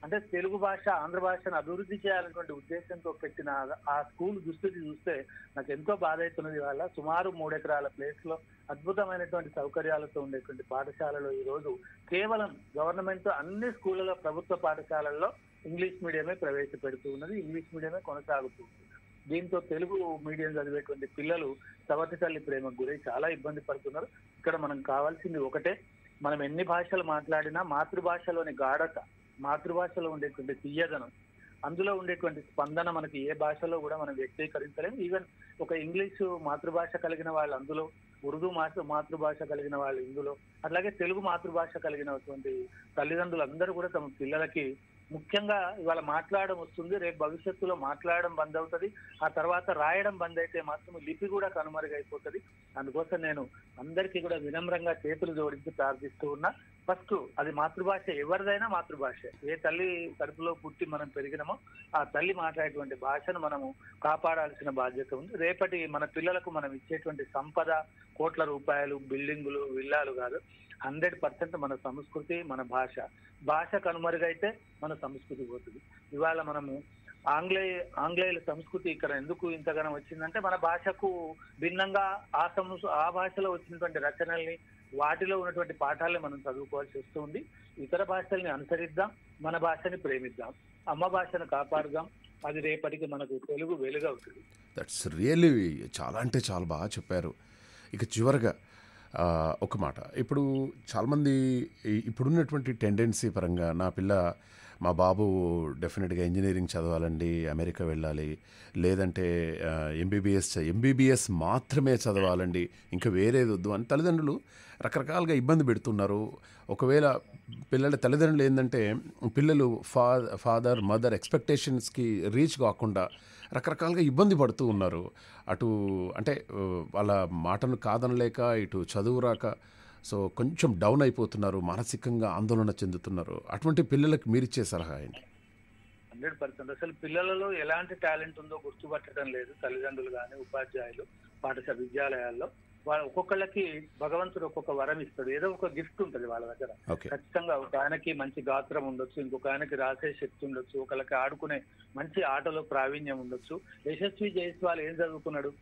అంటే తెలుగు భాష ఆంధ్ర భాషను అభివృద్ధి చేయాలనేటువంటి ఉద్దేశంతో పెట్టిన ఆ స్కూల్ దుస్థితి చూస్తే నాకు ఎంతో బాధ అవుతున్నది వాళ్ళ సుమారు మూడెకరాల ప్లేస్ లో అద్భుతమైనటువంటి సౌకర్యాలతో ఉండేటువంటి పాఠశాలలో ఈ రోజు కేవలం గవర్నమెంట్ అన్ని స్కూళ్ళలో ప్రభుత్వ పాఠశాలల్లో ఇంగ్లీష్ మీడియమే ప్రవేశపెడుతూ ఉన్నది ఇంగ్లీష్ మీడియమే కొనసాగుతుంది దీంతో తెలుగు మీడియం చదివేటువంటి పిల్లలు సవతి తల్లి ప్రేమకు గురై చాలా ఇబ్బంది పడుతున్నారు ఇక్కడ మనం కావాల్సింది ఒకటే మనం ఎన్ని భాషలు మాట్లాడినా మాతృభాషలోని గాఢత మాతృభాషలో ఉండేటువంటి తీయదనం అందులో ఉండేటువంటి స్పందన మనకి ఏ భాషలో కూడా మనం వ్యక్తీకరించలేము ఈవెన్ ఒక ఇంగ్లీషు మాతృభాష కలిగిన వాళ్ళు అందులో ఉర్దూ మాతృ మాతృభాష కలిగిన వాళ్ళు ఇందులో అట్లాగే తెలుగు మాతృభాష కలిగినటువంటి తల్లిదండ్రులు అందరూ కూడా తమ పిల్లలకి ముఖ్యంగా ఇవాళ మాట్లాడడం వస్తుంది రేపు భవిష్యత్తులో మాట్లాడడం బంద్ అవుతుంది ఆ తర్వాత రాయడం బంద్ అయితే మాత్రం లిపి కూడా కనుమరుగైపోతుంది అందుకోసం నేను అందరికీ కూడా వినమ్రంగా చేతులు జోడించి ప్రార్థిస్తూ ఉన్నా ఫస్ట్ అది మాతృభాష ఎవరిదైనా మాతృభాష ఏ తల్లి కడుపులో పుట్టి మనం పెరిగినామో ఆ తల్లి మాట్లాడేటువంటి భాషను మనము కాపాడాల్సిన బాధ్యత ఉంది రేపటి మన పిల్లలకు మనం ఇచ్చేటువంటి సంపద కోట్ల రూపాయలు బిల్డింగులు విల్లాలు కాదు హండ్రెడ్ పర్సెంట్ మన సంస్కృతి మన భాష భాష కనుమరుగైతే మన సంస్కృతి పోతుంది ఇవాళ మనము ఆంగ్లేయ ఆంగ్లేయుల సంస్కృతి ఇక్కడ ఎందుకు ఇంతగానో వచ్చిందంటే మన భాషకు భిన్నంగా ఆ సంస్ ఆ భాషలో వచ్చినటువంటి రచనల్ని వాటిలో ఉన్నటువంటి పాఠాలని మనం చదువుకోవాల్సి వస్తుంది ఇతర భాషల్ని అనుసరిద్దాం మన భాషని ప్రేమిద్దాం అమ్మ భాషను కాపాడుదాం అది రేపటికి మనకు తెలుగు వెలుగవుతుంది దట్స్ రియల్లీ చాలా అంటే చాలా బాగా చెప్పారు ఇక చివరగా ఆ, ఒక మాట ఇప్పుడు చాలామంది ఈ- ఇప్పుడున్నటువంటి టెండెన్సీ పరంగా నా పిల్ల మా బాబు డెఫినెట్గా ఇంజనీరింగ్ చదవాలండి అమెరికా వెళ్ళాలి లేదంటే ఎంబీబీఎస్ ఎంబీబీఎస్ మాత్రమే చదవాలండి ఇంకా వేరేది వద్దు అని తల్లిదండ్రులు రకరకాలుగా ఇబ్బంది పెడుతున్నారు ఒకవేళ పిల్లల తల్లిదండ్రులు ఏంటంటే పిల్లలు ఫా ఫాదర్ మదర్ ఎక్స్పెక్టేషన్స్కి రీచ్ కాకుండా రకరకాలుగా ఇబ్బంది పడుతూ ఉన్నారు అటు అంటే ఆ, వాళ్ళ మాటను కాదనలేక ఇటు చదువు రాక సో కొంచెం డౌన్ అయిపోతున్నారు మానసికంగా ఆందోళన చెందుతున్నారు అటువంటి పిల్లలకు మీరిచ్చే సలహా ఏంటి హండ్రెడ్ పర్సెంట్ అసలు పిల్లలలో ఎలాంటి టాలెంట్ ఉందో గుర్తుపట్టడం లేదు తల్లిదండ్రులు కానీ ఉపాధ్యాయులు పాఠశాల విద్యాలయాల్లో వాళ్ళ ఒక్కొక్కళ్ళకి భగవంతుడు ఒక్కొక్క వరం ఇస్తాడు ఏదో ఒక గిఫ్ట్ ఉంటుంది వాళ్ళ దగ్గర ఓకే ఖచ్చితంగా ఒక ఆయనకి మంచి గాత్రం ఉండొచ్చు ఇంకొక ఆయనకి రాసే శక్తి ఉండొచ్చు ఒకళ్ళకి ఆడుకునే మంచి ఆటలో ప్రావీణ్యం ఉండొచ్చు యశస్వి జైస్వాల్ ఏం చదువుకున్నాడు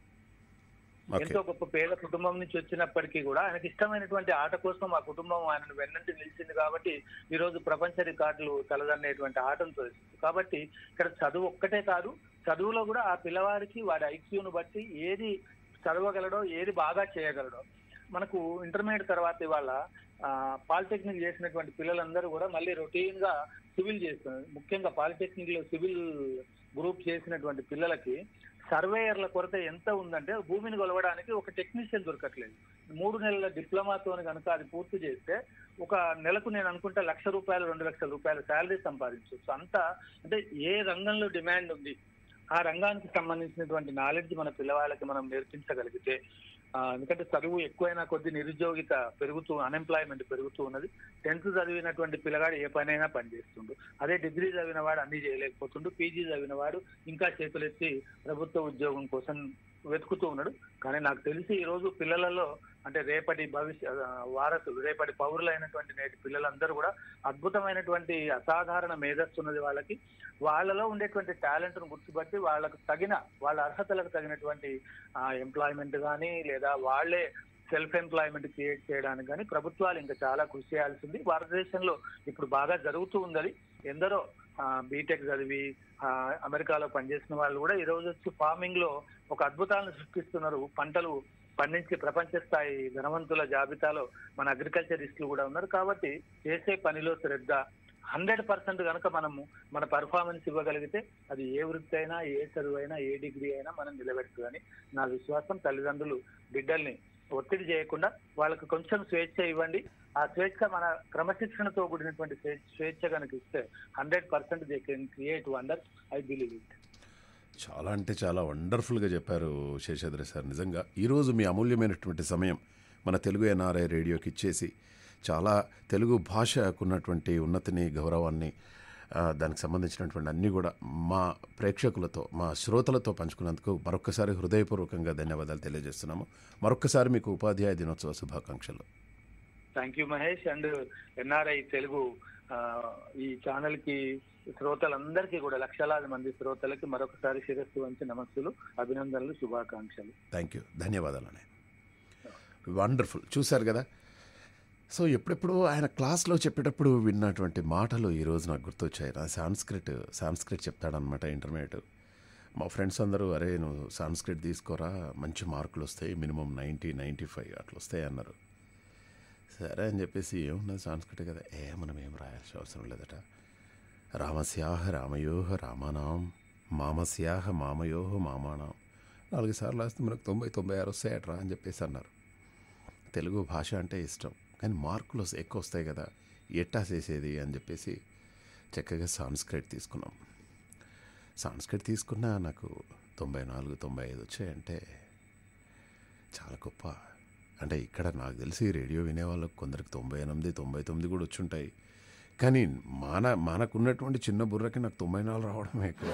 ఓకే ఎంతో గొప్ప పేద కుటుంబం నుంచి వచ్చినప్పటికీ కూడా ఆయనకి ఇష్టమైనటువంటి ఆట కోసం ఆ కుటుంబం ఆయనను వెన్నంటి నిలిచింది కాబట్టి ఈ రోజు ప్రపంచ రికార్డులు తలదన్నేటువంటి ఆటను తోస్తుంది కాబట్టి ఇక్కడ చదువు ఒక్కటే కాదు చదువులో కూడా ఆ పిల్లవాడికి వాడి ఐక్యూను బట్టి ఏది చదవగలడో ఏది బాగా చేయగలడో మనకు ఇంటర్మీడియట్ తర్వాత ఇవాళ పాలిటెక్నిక్ చేసినటువంటి పిల్లలందరూ కూడా మళ్ళీ రొటీన్ గా సివిల్ చేస్తున్నారు ముఖ్యంగా పాలిటెక్నిక్ లో సివిల్ గ్రూప్ చేసినటువంటి పిల్లలకి సర్వేయర్ల కొరత ఎంత ఉందంటే భూమిని కొలవడానికి ఒక టెక్నీషియన్ దొరకట్లేదు మూడు నెలల డిప్లొమాతో కనుక అది పూర్తి చేస్తే ఒక నెలకు నేను అనుకుంటా లక్ష రూపాయలు రెండు లక్షల రూపాయల శాలరీ సంపాదించవచ్చు అంత అంటే ఏ రంగంలో డిమాండ్ ఉంది ఆ రంగానికి సంబంధించినటువంటి నాలెడ్జ్ మన పిల్లవాళ్ళకి మనం నేర్పించగలిగితే ఆ, ఎందుకంటే చదువు ఎక్కువైనా కొద్ది నిరుద్యోగిత పెరుగుతూ అన్ఎంప్లాయ్మెంట్ పెరుగుతూ ఉన్నది టెన్త్ చదివినటువంటి పిల్లగాడు ఏ పనైనా పనిచేస్తుండు అదే డిగ్రీ చదివిన వాడు అన్ని చేయలేకపోతుండు పీజీ చదివిన వాడు ఇంకా చేతులెత్తి ప్రభుత్వ ఉద్యోగం కోసం వెతుకుతూ ఉన్నాడు కానీ నాకు తెలిసి ఈ రోజు పిల్లలలో అంటే రేపటి భవిష్య ఆ, వారసులు రేపటి పౌరులైనటువంటి నేటి పిల్లలందరూ కూడా అద్భుతమైనటువంటి అసాధారణ మేధస్సు ఉన్నది వాళ్ళకి వాళ్ళలో ఉండేటువంటి టాలెంట్ ను గుర్తుపట్టి వాళ్ళకు తగిన వాళ్ళ అర్హతలకు తగినటువంటి ఎంప్లాయ్మెంట్ కానీ లేదా వాళ్ళే సెల్ఫ్ ఎంప్లాయ్మెంట్ క్రియేట్ చేయడానికి కానీ ప్రభుత్వాలు ఇంకా చాలా కృషి చేయాల్సింది భారతదేశంలో ఇప్పుడు బాగా జరుగుతూ ఉందని ఎందరో బీటెక్ చదివి ఆ, అమెరికాలో పనిచేసిన వాళ్ళు కూడా ఈ రోజు వచ్చి ఫార్మింగ్ లో ఒక అద్భుతాలను సృష్టిస్తున్నారు పంటలు పండించి ప్రపంచ స్థాయి ధనవంతుల జాబితాలో మన అగ్రికల్చరిస్టులు కూడా ఉన్నారు కాబట్టి చేసే పనిలో శ్రద్ధ హండ్రెడ్ పర్సెంట్ కనుక మనము మన పర్ఫార్మెన్స్ ఇవ్వగలిగితే అది ఏ వృత్తి అయినా ఏ చదువు అయినా ఏ డిగ్రీ అయినా మనం నిలబెడుతుందని నా విశ్వాసం తల్లిదండ్రులు బిడ్డల్ని ఒత్తిడి చేయకుండా వాళ్ళకి కొంచెం స్వేచ్ఛ ఇవ్వండి ఆ స్వేచ్ఛ మన క్రమశిక్షణతో కూడినటువంటి స్వే- స్వేచ్ఛ కనుక ఇస్తే hundred percent they can create wonder I believe it చాలా అంటే చాలా వండర్ఫుల్గా చెప్పారు శేషాద్రి సార్ నిజంగా ఈరోజు మీ అమూల్యమైనటువంటి సమయం మన తెలుగు ఎన్ఆర్ఐ రేడియోకి ఇచ్చేసి చాలా తెలుగు భాషకున్నటువంటి ఉన్నతిని గౌరవాన్ని ఆ, దానికి సంబంధించినటువంటి అన్నీ కూడా మా ప్రేక్షకులతో మా శ్రోతలతో పంచుకున్నందుకు మరొక్కసారి హృదయపూర్వకంగా ధన్యవాదాలు తెలియజేస్తున్నాము మరొక్కసారి మీకు ఉపాధ్యాయ దినోత్సవ శుభాకాంక్షలు thank you Mahesh and NRI Telugu ఆ, ఈ ఛానల్ కి శ్రోతలందరికీ కూడా లక్షలాది మంది శ్రోతలకి మరొకసారి శిరస్సు వంచి నమస్సులు అభినందనలు శుభాకాంక్షలు థ్యాంక్ యూ ధన్యవాదాలు వండర్ఫుల్ చూశారు కదా సో ఎప్పుడెప్పుడు ఆయన క్లాస్లో చెప్పేటప్పుడు విన్నటువంటి మాటలు ఈరోజు నాకు గుర్తొచ్చాయి నా సాంస్క్రిట్ సాంస్క్రిట్ చెప్తాడనమాట ఇంటర్మీడియట్ మా ఫ్రెండ్స్ అందరూ అరే నువ్వు సాంస్క్రిట్ తీసుకోరా మంచి మార్కులు వస్తాయి మినిమం నైంటీ నైంటీ ఫైవ్ అట్లా వస్తాయి అన్నారు సరే అని చెప్పేసి ఏమున్నది సాంస్క్రిట్ కదా ఏ మనం ఏం రాయాల్సిన అవసరం లేదట రామస్యాహ రామయోహ రామానాం మామస్యాహ మామయోహ మామానాం నాలుగు సార్లు రాస్తే మనకు తొంభై తొంభై ఆరు వస్తాయట్రా అని చెప్పేసి అన్నారు తెలుగు భాష అంటే ఇష్టం కానీ మార్కులు వస్తే- ఎక్కువ వస్తాయి కదా ఎట్టా చేసేది అని చెప్పేసి చక్కగా సాంస్క్రిట్ తీసుకున్నాం సాంస్క్రిట్ తీసుకున్నా నాకు తొంభై నాలుగు తొంభై ఐదు వచ్చాయంటే చాలా గొప్ప అంటే ఇక్కడ నాకు తెలిసి రేడియో వినేవాళ్ళకి కొందరికి తొంభై ఎనిమిది తొంభై తొమ్మిది కూడా వచ్చుంటాయి కానీ మన మనకున్నటువంటి చిన్న బుర్రకి నాకు తొంభై నాలుగు రావడమే ఎక్కువ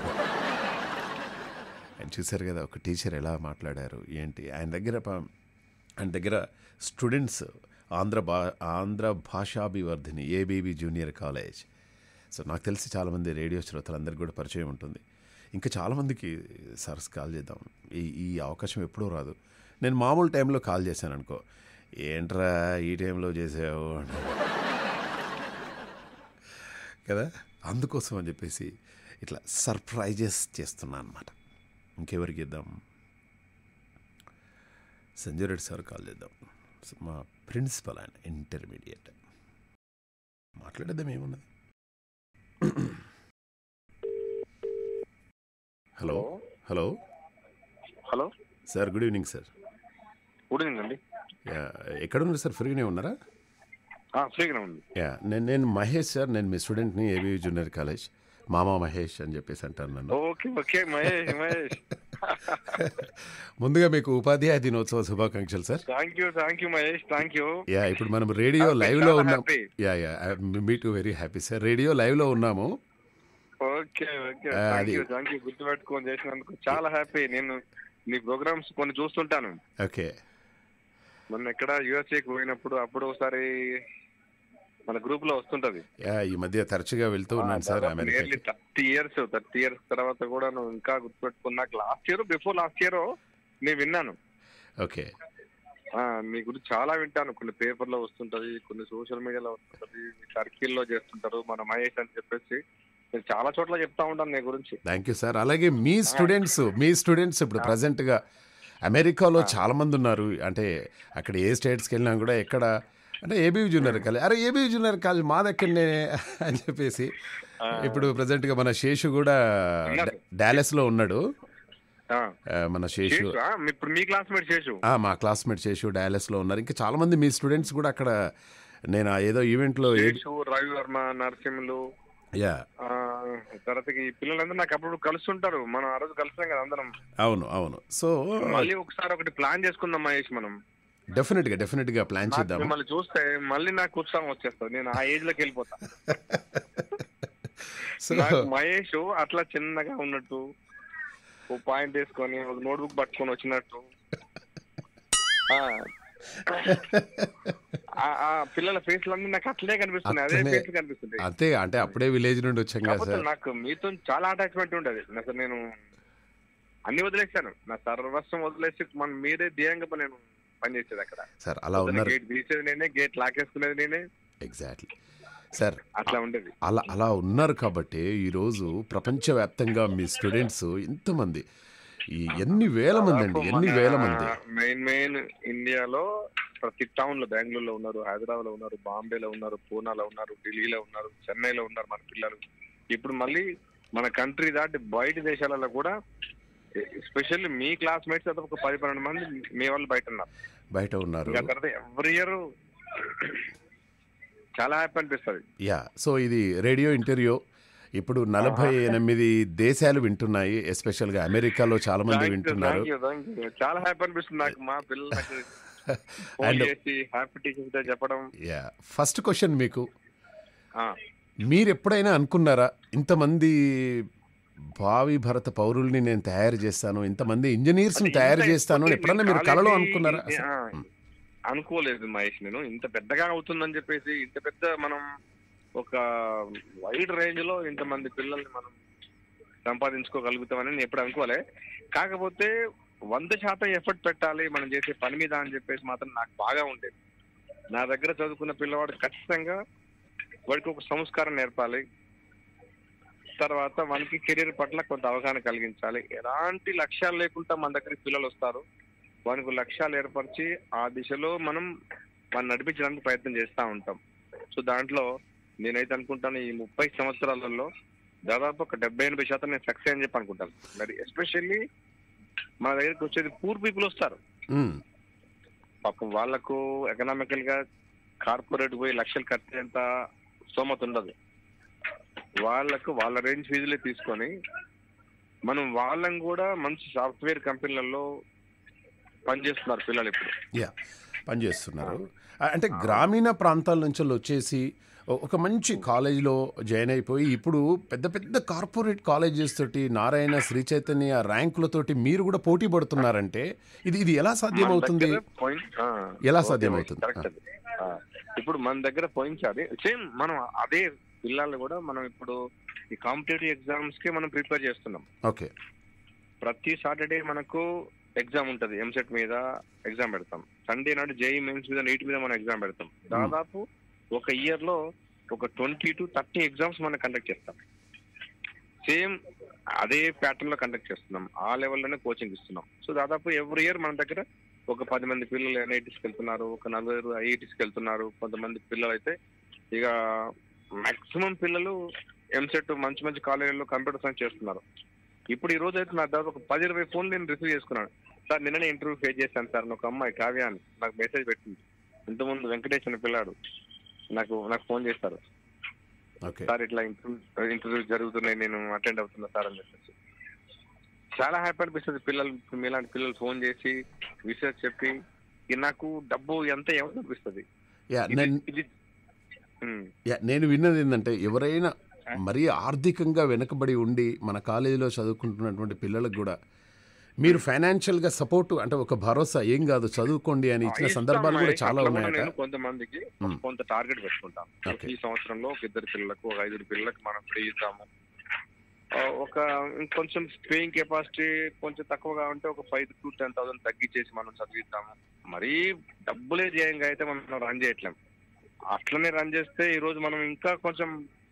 ఆయన చూశారు కదా ఒక టీచర్ ఎలా మాట్లాడారు ఏంటి ఆయన దగ్గర ప- ఆయన దగ్గర స్టూడెంట్స్ ఆంధ్ర భా Andhra Bhashabhivardhini ABB junior college so నాకు తెలిసి చాలామంది రేడియో శ్రోతలందరికీ కూడా పరిచయం ఉంటుంది ఇంకా చాలామందికి సర్స్ కాల్ చేద్దాం ఈ ఈ అవకాశం ఎప్పుడూ రాదు నేను మామూలు టైంలో కాల్ చేశాను అనుకో ఏంట్రా ఈ టైంలో చేసావు అంటే కదా అందుకోసం అని చెప్పేసి ఇట్లా సర్ప్రైజెస్ చేస్తున్నా అనమాట ఇంకెవరికి ఇద్దాం సంజయ్ రెడ్డి సార్ కాల్ చేద్దాం సో మా ప్రిన్సిపల్ ఆయన ఇంటర్మీడియట్ మాట్లాడేద్దాం ఏమున్నది hello hello hello sir good evening sir good evening అండి యా, ఎక్కడున్నారు సార్ ఫ్రీగానే ఉన్నారా ఆ, ఫ్రీగానే ఉంది యా నేను నేను మహేష్ సార్ నేను మీ స్టూడెంట్ని ఏబీ జూనియర్ కాలేజ్ మామా మహేష్ అని చెప్పేసి అంటాను నన్ను ఓకే ఓకే మహేష్ మహేష్ ముందుగా మీకు ఉపాధ్యాయ దినోత్సవ శుభాకాంక్షలు sir thank you thank you Mahesh thank you yeah ఇప్పుడు మనం రేడియో లైవ్ లో చాలా ఉన్నాం happy. Yeah yeah me too very happy sir radio live లో ఉన్నాము ఓకే ఓకే ఆ, థ్యాంక్ అది- యూ థ్యాంక్ యూ గుర్తుపెట్టుకొని చేసినందుకు చాలా హ్యాపీ నేను నీ ప్రోగ్రామ్స్ కొన్ని చూస్తుంటాను ఓకే మొన్న ఎక్కడ యుఎస్ఏకి పోయినప్పుడు అప్పుడు ఒకసారి మన గ్రూప్ లో వస్తుంటది యా ఈ మధ్య తరచుగా వెళ్తూ ఉన్నాను sir America nearly thirty years thirty years తర్వాత కూడా నువ్వు ఇంకా గుర్తుపెట్టుకున్నా last year before last year నేను విన్నాను ఓకే ఆ, మీ గురించి చాలా వింటాను కొన్ని పేపర్ లో వస్తుంటది కొన్ని సోషల్ మీడియాలో వస్తుంటది సర్కిల్ లో చేస్తుంటారు మన మహేష్ అని చెప్పేసి నేను చాలా చోట్ల చెప్తా ఉంటాను నీ గురించి థ్యాంక్ యూ సార్ అలాగే మీ స్టూడెంట్స్ మీ స్టూడెంట్స్ ఇప్పుడు ప్రజెంట్గా అమెరికాలో చాలా మంది ఉన్నారు అంటే అక్కడ ఏ స్టేట్స్కి వెళ్ళినా కూడా ఎక్కడ అంటే ఏబీ జూనియర్ కాలేజ్ అరే ఏబీ జూనియర్ కాలేజ్ మా దగ్గరనే అని చెప్పేసి ఇప్పుడు ప్రజెంట్గా మన శేషు కూడా ఉన్నారు. డాలెస్లో ఉన్నాడు ఆ, ఆ, మన శేషు శేషు ఆ, మీ- ఇప్పుడు మీ క్లాస్మేట్ శేషు ఆ, మా క్లాస్మేట్ శేషు డాలెస్లో ఉన్నారు ఇంకా చాలామంది మీ స్టూడెంట్స్ కూడా అక్కడ నేను ఆ ఏదో ఈవెంట్లో ఏ- శేషు రవి వర్మ నరసింహులు యా ఆ, తర్వాత ఈ పిల్లలందరూ నాకు అప్పుడు కలుస్తుంటారు మనం ఆ రోజు కలుస్తాం కదా అందరం అవును అవును సో మళ్ళీ ఒకసారి ఒకటి ప్లాన్ చేసుకుందాం మహేష్ మనం డెఫినెట్గా డెఫినెట్గా ప్లాన్ నాకు చేద్దాము మిమ్మల్ని చూస్తే మళ్ళీ నాకు ఉత్సాహం వచ్చేస్తుంది నేను ఆ ఏజ్ లోకి వెళ్ళిపోతా సో నాకు మహేష్ అట్లా చిన్నగా ఉన్నట్టు ఓ పాయింట్ వేసుకొని ఒక నోట్బుక్ పట్టుకొని వచ్చినట్టు ఆ ఆ- ఆ పిల్లల ఫేస్లు అన్ని నాకు అట్లే కనిపిస్తున్నాయి అదే అట్లనే. ఫేస్ కనిపిస్తుంది అంతే అంటే అప్పుడే విలేజ్ నుండి వచ్చాం కదా కాకపోతే సార్ నాకు మీతో చాలా అటాచ్మెంట్ ఉండేది అసలు నేను అన్ని వదిలేశాను నా సర్వస్వం వదిలేసి మన మీరే ధ్యేయంగా నేను పనిచేసేది అక్కడ సార్ అలా ఉన్నారు గేట్ తీసేది నేనే గేట్ లాకేసుకునేది నేనే ఎగ్జాక్ట్లీ సార్ అట్లా ఉండేది అలా అలా ఉన్నారు కాబట్టి ఈరోజు ప్రపంచవ్యాప్తంగా మీ స్టూడెంట్స్ ఎంతమంది ఈ ఎన్ని వేల మంది అండి ఎన్ని వేల మంది మెయిన్ మెయిన్ ఇండియాలో ప్రతి టౌన్ లో బెంగళూరులో ఉన్నారు హైదరాబాద్ లో ఉన్నారు బాంబేలో ఉన్నారు పూనాలో ఉన్నారు ఢిల్లీలో ఉన్నారు చెన్నైలో ఉన్నారు మన పిల్లలు ఇప్పుడు మళ్ళీ మన కంట్రీ దాటి బయట దేశాలలో కూడా ఎస్పెషల్లీ మీ క్లాస్మేట్స్ అయితే ఒక పది పన్నెండు మంది మీ వాళ్ళు బయట ఉన్నారు బయట ఉన్నారు ఇంకా తర్వాత ఎవ్రీ ఇయర్ చాలా హ్యాపీ అనిపిస్తుంది యా సో ఇది రేడియో ఇంటర్వ్యూ ఇప్పుడు నలభై ఎనిమిది దేశాలు వింటున్నాయి ఎస్పెషల్గా అమెరికాలో చాలా మంది వింటున్నారు చాలా హ్యాపీ అనిపిస్తుంది నాకు మా పిల్లలకు ఫోన్ అండ్ చేసి హ్యాపీ టీచర్స్ డే చెప్పడం యా ఫస్ట్ క్వశ్చన్ మీకు ఆ, మీరు ఎప్పుడైనా అనుకున్నారా ఇంతమంది భావి భారత పౌరుల్ని నేను తయారు చేస్తాను ఇంతమంది ఇంజనీర్స్ ని తయారు ఇంత చేస్తాను అని ఇప్పుడు ఎప్పుడన్నా నేను మీరు కలలో కాలేజీ- అనుకున్నారా ఆ, అనుకోలేదు మహేష్ నేను ఇంత పెద్దగా అవుతుందని చెప్పేసి ఇంత పెద్ద మనం ఒక వైడ్ రేంజ్ లో ఇంతమంది పిల్లల్ని మనం సంపాదించుకోగలుగుతామని నేను ఎప్పుడు అనుకోలే కాకపోతే వంద శాతం ఎఫర్ట్ పెట్టాలి మనం చేసే పని మీద అని చెప్పేసి మాత్రం నాకు బాగా ఉండేది నా దగ్గర చదువుకున్న పిల్లవాడు ఖచ్చితంగా వాడికి ఒక సంస్కారం నేర్పాలి తర్వాత మనకి కెరీర్ పట్ల కొంత అవగాహన కలిగించాలి ఎలాంటి లక్ష్యాలు లేకుండా మన దగ్గరికి పిల్లలు వస్తారు వానికి లక్ష్యాలు ఏర్పరిచి ఆ దిశలో మనం వాడిని నడిపించడానికి ప్రయత్నం చేస్తూ ఉంటాం సో దాంట్లో నేనైతే అనుకుంటాను ఈ ముప్పై సంవత్సరాలలో దాదాపు ఒక డెబ్బై ఎనభై శాతం నేను సక్సెస్ అని చెప్పి అనుకుంటాను మరి ఎస్పెషల్లీ మన దగ్గరికి వచ్చేది పూర్ పీపుల్ వస్తారు మ్మ్. పాపం వాళ్ళకు ఎకనామికల్ గా కార్పొరేట్ పోయి లక్షలు కట్టేంత స్తోమత ఉండదు వాళ్ళకు వాళ్ళ రేంజ్ ఫీజులే తీసుకొని మనం వాళ్ళని కూడా మంచి సాఫ్ట్వేర్ కంపెనీలలో పనిచేస్తున్నారు పిల్లలు ఇప్పుడు యా పనిచేస్తున్నారు ఆ, అంటే గ్రామీణ ప్రాంతాల నుంచి వచ్చేసి ఓ- ఒక మంచి కాలేజీలో జాయిన్ అయిపోయి ఇప్పుడు పెద్ద పెద్ద కార్పొరేట్ కాలేజెస్ తోటి నారాయణ శ్రీ చైతన్య ర్యాంకులతోటి మీరు కూడా పోటీ పడుతున్నారంటే ఇది ఇది ఎలా సాధ్యమవుతుంది మన దగ్గర point- ఆ, ఎలా ఓకే, సాధ్యమవుతుంది? కరెక్ట్ అది. ఆ, ఇప్పుడు మన దగ్గర పాయింట్స్ అదే సేమ్ మనం అదే పిల్లల్ని కూడా మనం ఇప్పుడు ఈ కాంపిటేటివ్ ఎగ్జామ్స్ కి మనం ప్రిపేర్ చేస్తున్నాం ఓకే ప్రతి సాటర్డే మనకు ఎగ్జామ్ ఉంటది ఎంసెట్ మీద ఎగ్జామ్ పెడతాం సండే నాడు జేఈ మెయిన్స్ మీద నీట్ మీద మనం ఎగ్జామ్ పెడతాం దాదాపు ఒక ఇయర్ లో ఒక ట్వంటీ టు థర్టీ ఎగ్జామ్స్ మనం కండక్ట్ చేస్తాం సేమ్ అదే ప్యాటర్న్ లో కండక్ట్ చేస్తున్నాం ఆ లెవెల్లోనే కోచింగ్ ఇస్తున్నాం సో దాదాపు ఎవ్రీ ఇయర్ మన దగ్గర ఒక పది మంది పిల్లలు ఎన్ఐటీస్కి వెళ్తున్నారు ఒక నలుగురు ఐఐటీస్కి వెళ్తున్నారు కొంతమంది పిల్లలు అయితే ఇక మాక్సిమం పిల్లలు ఎంసెట్ మంచి మంచి కాలేజీల్లో కంప్యూటర్ సైన్స్ చేస్తున్నారు ఇప్పుడు ఈ రోజు అయితే నా దాదాపు ఒక పది ఇరవై ఫోన్లు నేను రిసీవ్ చేసుకున్నాను సార్ నిన్ననే ఇంటర్వ్యూ ఫేస్ చేశాను సార్ ఒక అమ్మాయి కావ్య అని నాకు మెసేజ్ పెట్టింది ఇంతకుముందు వెంకటేష్ అనే పిల్లాడు నాకు నాకు ఫోన్ చేస్తారు ఓకే సార్ ఇట్లా ఇంటర్వ్యూ ఇంటర్వ్యూ జరుగుతున్నాయి నేను అటెండ్ అవుతున్నా సార్ అని చెప్పేసి చాలా హ్యాపీ అనిపిస్తుంది పిల్లలు మీలాంటి పిల్లలు ఫోన్ చేసి విషయాలు చెప్పి ఇది నాకు డబ్బు ఎంత ఏమని అనిపిస్తుంది యా ఇది నేను ఇది ఉమ్, యా నేను విన్నది ఏంటంటే ఎవరైనా మరీ ఆర్థికంగా వెనుకబడి ఉండి మన కాలేజీలో చదువుకుంటున్నటువంటి పిల్లలకు కూడా మీరు ఫైనాన్షియల్గా సపోర్ట్ అంటే ఒక భరోసా ఏం కాదు చదువుకోండి అని ఇచ్చిన ఇస్తాం సందర్భాలు కూడా మహేష్. చాలా అట్లా కూడా ఉన్నాయట నేను కొంతమందికి మ్మ్. కొంత టార్గెట్ పెట్టుకుంటాను Okay. ఈ సంవత్సరంలో ఒక ఇద్దరు పిల్లలకు ఒక ఐదుగురు పిల్లలకు మనం ఫ్రీ ఇద్దాము ఆ, ఒక ఇంకొంచెం పేయింగ్ కెపాసిటీ కొంచెం తక్కువగా ఉంటే ఒక ఫైవ్ టు టెన్ థౌసండ్ తగ్గించేసి మనం చదివిద్దాము మరీ డబ్బులే చేయంగా అయితే మనం రన్ చేయట్లేం అట్లనే రన్ చేస్తే ఈ రోజు మనం ఇంకా కొంచెం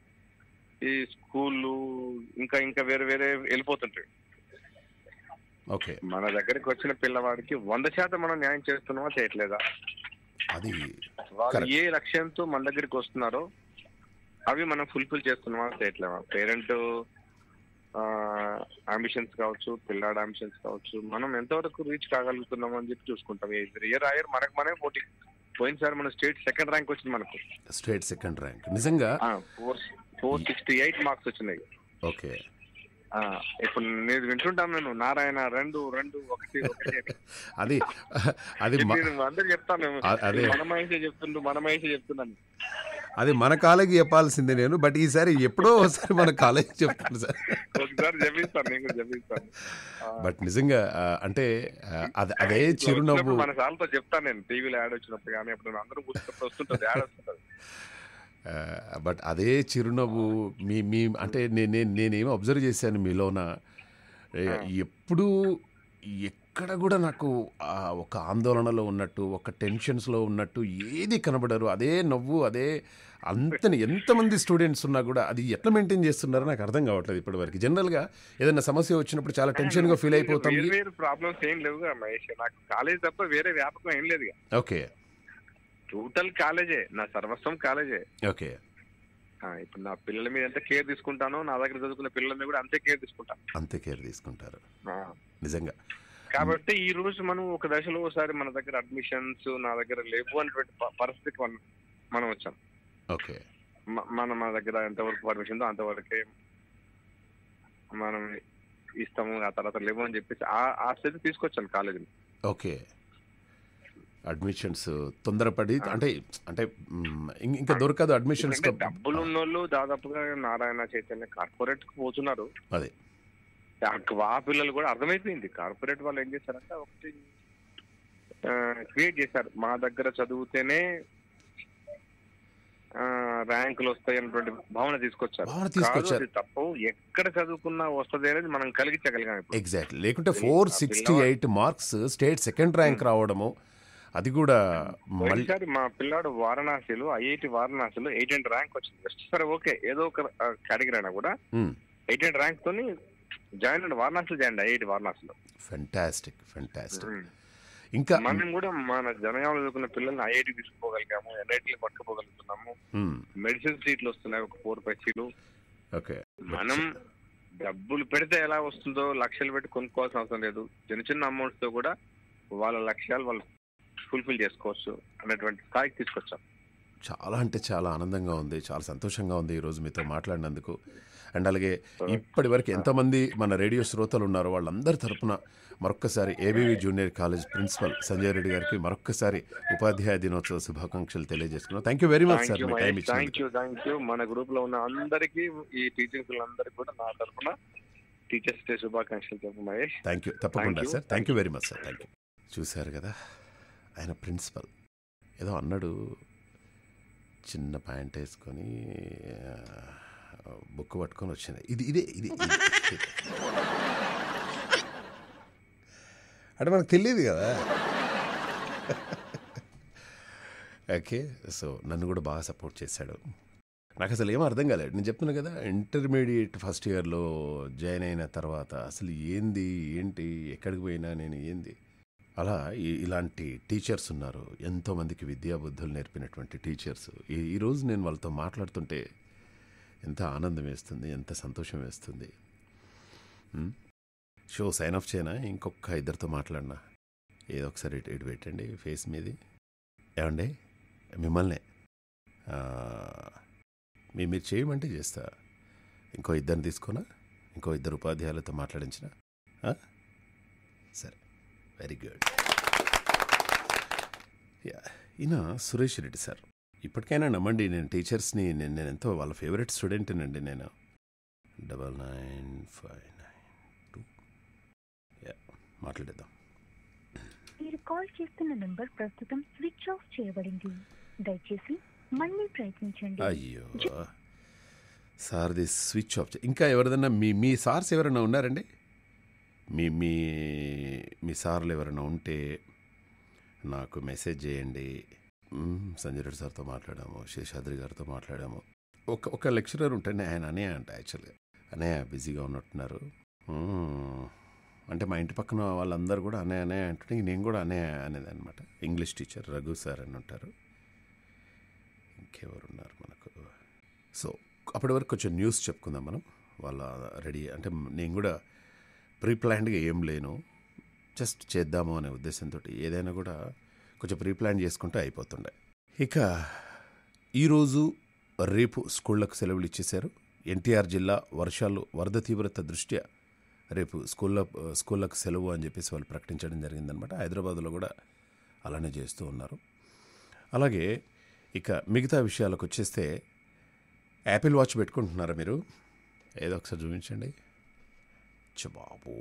ఈ స్కూళ్ళు ఇంకా ఇంకా వేరే వేరే వెళ్ళిపోతుంటాయి ఓకే మన దగ్గరికి వచ్చిన పిల్లవాడికి వంద శాతం మనం న్యాయం చేస్తున్నామా చేయట్లేదా అది వాళ్ళు Correct. ఏ లక్ష్యంతో మన దగ్గరికి వస్తున్నారో అవి మనం ఫుల్ఫిల్ చేస్తున్నామా చేయట్లేమా పేరెంట్ అంబిషన్స్ కావచ్చు పిల్లాడ అంబిషన్స్ కావచ్చు మనం ఎంతవరకు రీచ్ కాగలుగుతున్నాం అని చెప్పి చూసుకుంటాం ఇయర్ ఆయర్ మనకు మనమే పోటీ పోయినసారి మన స్టేట్ సెకండ్ ర్యాంక్ వచ్చింది మనకు స్టేట్ సెకండ్ ర్యాంక్ నిజంగా four four sixty eight marks వచ్చినాయి ఓకే ఆ, ఇప్పుడు నేను వింటుంటాను నేను నారాయణ రెండు రెండు ఒకటి ఒకటి అని. అది అది మ- నేను అందరు చెప్తాను అ- అదే. మన మహేషే చెప్తుండు మన మహేషే చెప్తున్నాను అది మన కాలేజీ చెప్పాల్సిందే నేను బట్ ఈసారి ఎప్పుడో ఒకసారి మన కాలేజీ చెప్తాను సార్ ఒకసారి చెప్పిస్తాను నేను కూడా చెప్పిస్తాను ఆ, బట్ నిజంగా ఆ, అంటే ఆ, అది అదే ఇట్లా చిరునవ్వు వచ్చినప్పుడు మన సార్లతో చెప్తాను నేను టీవీలో యాడ్ వచ్చినప్పుడు కానీ అప్పుడు అందరూ కూర్చున్నప్పుడు వస్తుంటుంది యాడ్ వస్తుంటుంది ఆ, బట్ అదే చిరునవ్వు మీ మీ అంటే నేను నేను నేనేమో అబ్జర్వ్ చేశాను మీలోన ఏ, ఎప్పుడూ ఎక్కడ కూడా నాకు ఆ ఒక ఆందోళనలో ఉన్నట్టు ఒక టెన్షన్స్లో ఉన్నట్టు ఏది కనబడరు అదే నవ్వు అదే అంతని ఎంతమంది స్టూడెంట్స్ ఉన్నా కూడా అది ఎట్లా మెయింటైన్ చేస్తున్నారో నాకు అర్థం కావట్లేదు ఇప్పటివరకు జనరల్గా ఏదైనా సమస్య వచ్చినప్పుడు చాలా టెన్షన్గా ఫీల్ అయిపోతాం వేరే వేరే ప్రాబ్లమ్స్ ఏం లేవుగా మహేష్ నాకు కాలేజ్ తప్ప వేరే వ్యాపకం ఏం లేదు ఓకే టోటల్ కాలేజే నా సర్వస్వం కాలేజే ఓకే ఆ, ఇప్పుడు నా పిల్లల మీద ఎంత కేర్ తీసుకుంటానో నా దగ్గర చదువుకున్న పిల్లల మీద కూడా అంతే కేర్ తీసుకుంటాను అంతే కేర్ తీసుకుంటారు ఆ. నిజంగా కాబట్టి ఈ రోజు మనం ఒక దశలో ఒకసారి మన దగ్గర అడ్మిషన్స్ నా దగ్గర లేవు అనేటువంటి ప- పరిస్థితికి మనం మనం వచ్చాం ఓకే మ- మన మన దగ్గర ఎంతవరకు పర్మిషన్ ఉందో అంతవరకే మనం ఇస్తాము ఆ తర్వాత లేవు అని చెప్పేసి ఆ ఆ స్థితి తీసుకొచ్చాను కాలేజీని ఓకే అడ్మిషన్స్ తొందరపడి అంటే అంటే మ్, ఇం- ఇంకా దొరకదు అడ్మిషన్స్ ఎందుకంటే డబ్బులు ఉన్నోళ్ళు దాదాపుగా నారాయణ చైతన్య కార్పొరేట్ కు పోతున్నారు అదే ఆ- ఆ పిల్లలు కూడా అర్థమైపోయింది కార్పొరేట్ వాళ్ళు ఏం చేశారంటే ఒకటి క్రియేట్ చేశారు మా దగ్గర చదివితేనే ఆ, ర్యాంకులు వస్తాయి అన్నటువంటి భావన తీసుకొచ్చారు భావన కాదు, తీసుకొచ్చారు అది తప్పు ఎక్కడ చదువుకున్నా వస్తుంది అనేది మనం కలిగించగలిగాం ఇప్పుడు ఎగ్జాక్ట్లీ లేకుంటే four sixty eight marks state second rank రావడము అది కూడా మళ్ళీ పోయినసారి మా పిల్లాడు వారణాసిలో ఐఐటి వారణాసిలో ఎయిట్ అండ్ ర్యాంక్ వచ్చింది జస్ట్ సరే ఓకే ఏదో ఒక కేటగిరీ అయినా కూడా ఎయిట్ అండ్ ర్యాంక్ తోని జాయిన్ అండి వారణాసిలో జాయిన్ ఐఐటి వారణాసిలో ఫెంటాస్టిక్ ఫెంటాస్టిక్ ఇంకా మనం కూడా మన జనగామ చదువుకున్న పిల్లల్ని ఐఐటి తీసుకుపోగలిగాము ఎన్ఐటీ పట్టుకోగలుగుతున్నాము మెడిసిన్ సీట్లు వస్తున్నాయి ఒక ఫోర్ ఫైవ్ సీట్లు ఓకే మనం డబ్బులు పెడితే ఎలా వస్తుందో లక్షలు పెట్టి కొనుక్కోవాల్సిన అవసరం లేదు చిన్న చిన్న అమౌంట్స్ తో కూడా వాళ్ళ లక్ష్యాలు వాళ్ళు ఫుల్ఫిల్ చేసుకోవచ్చు అనేటువంటి స్థాయికి తీసుకొచ్చాం చాలా అంటే చాలా ఆనందంగా ఉంది చాలా సంతోషంగా ఉంది ఈరోజు మీతో మాట్లాడినందుకు అండ్ అలాగే ఇప్పటి వరకు ఎంతమంది మన రేడియో శ్రోతలు ఉన్నారో వాళ్ళందరి తరపున మరొక్కసారి ABV junior college principal Sanjay Reddy గారికి మరొక్కసారి ఉపాధ్యాయ దినోత్సవ శుభాకాంక్షలు తెలియజేసుకున్నాం thank you very much sir మీ టైం థ్యాంక్ ఇచ్చినందుకు యూ థ్యాంక్ యూ మన గ్రూప్ లో ఉన్న అందరికీ ఈ టీచింగ్ పిల్లలందరికీ కూడా నా తరఫున టీచర్స్ డే శుభాకాంక్షలు చెప్పు మహేష్ థ్యాంక్ యూ తప్పకుండా Thank you. Sir thank you very much sir thank you చూశారు కదా ఆయన ప్రిన్సిపల్ ఏదో అన్నాడు చిన్న ప్యాంట్ వేసుకొని బుక్ పట్టుకొని వచ్చింది ఇది ఇదే ఇది ఇది. అంటే మనకు తెలియదు కదా ఓకే సో నన్ను కూడా బాగా సపోర్ట్ చేశాడు నాకు అసలు ఏం అర్థం కాలేదు నేను చెప్తున్నా కదా ఇంటర్మీడియట్ ఫస్ట్ ఇయర్లో జాయిన్ అయిన తర్వాత అసలు ఏంది ఏంటి ఎక్కడికి పోయినా నేను ఏంది అలా ఈ- ఇలాంటి టీచర్స్ ఉన్నారు ఎంతోమందికి విద్యాబుద్ధులు నేర్పినటువంటి టీచర్స్ ఈ ఈరోజు నేను వాళ్ళతో మాట్లాడుతుంటే ఎంత ఆనందం వేస్తుంది ఎంత సంతోషం వేస్తుంది ఉమ్? షో సైన్ ఆఫ్ చేయనా ఇంకొక ఇద్దరితో మాట్లాడినా ఏదో ఒకసారి ఇటు ఇటు పెట్టండి ఫేస్ మీది ఏమండి మిమ్మల్నే ఆ, మీ మీరు చేయమంటే చేస్తా ఇంకో ఇద్దరిని తీసుకున్నా ఇంకో ఇద్దరు ఉపాధ్యాయులతో మాట్లాడించిన సరే వెరీ గుడ్ యా ఈయన సురేష్ రెడ్డి సార్ ఇప్పటికైనా నమ్మండి నేను టీచర్స్ని నేను నేను ఎంతో వాళ్ళ ఫేవరెట్ స్టూడెంట్నండి నేను double nine five nine two yeah మాట్లాడేద్దాం మీరు కాల్ చేస్తున్న నంబర్ ప్రస్తుతం స్విచ్ ఆఫ్ చేయబడింది దయచేసి మళ్ళీ ప్రయత్నించండి అయ్యో సార్ది స్విచ్ ఆఫ్ చే- ఇంకా ఎవరిదన్నా మీ మీ సార్స్ ఎవరైనా ఉన్నారండి మీ మీ మీ సార్లు ఎవరైనా ఉంటే నాకు మెసేజ్ చేయండి మ్మ్, సంజయ్ రెడ్డి సార్తో మాట్లాడాము శేషాద్రి గారితో మాట్లాడాము ఒక ఒక లెక్చరర్ ఉంటేనే ఆయన అనే అంట యాక్చువల్గా అనే బిజీగా ఉన్నట్టున్నారు మ్మ్. అంటే మా ఇంటి పక్కన వాళ్ళందరూ కూడా అనే అనే అంటుంటే నేను కూడా అనే అనేది అనమాట ఇంగ్లీష్ టీచర్ రఘు సార్ అని ఉంటారు ఇంకెవరు ఉన్నారు మనకు సో అప్పటి వరకు కొంచెం న్యూస్ చెప్పుకుందాం మనం వాళ్ళ రెడీ అంటే నేను కూడా ప్రీ ప్లాన్డ్గా ఏం లేను జస్ట్ చేద్దాము అనే ఉద్దేశంతో ఏదైనా కూడా కొంచెం ప్రీ ప్లాన్ చేసుకుంటే అయిపోతుండే ఇక ఈరోజు రేపు స్కూళ్ళకు సెలవులు ఇచ్చేశారు ఎన్టీఆర్ జిల్లా వర్షాలు వరద తీవ్రత దృష్ట్యా రేపు స్కూళ్ళ స్కూళ్ళకు సెలవు అని చెప్పేసి వాళ్ళు ప్రకటించడం జరిగిందనమాట హైదరాబాద్లో కూడా అలానే చేస్తూ ఉన్నారు అలాగే ఇక మిగతా విషయాలకు వచ్చేస్తే యాపిల్ వాచ్ పెట్టుకుంటున్నారా మీరు ఏదో ఒకసారి చూపించండి చ్చ బాబో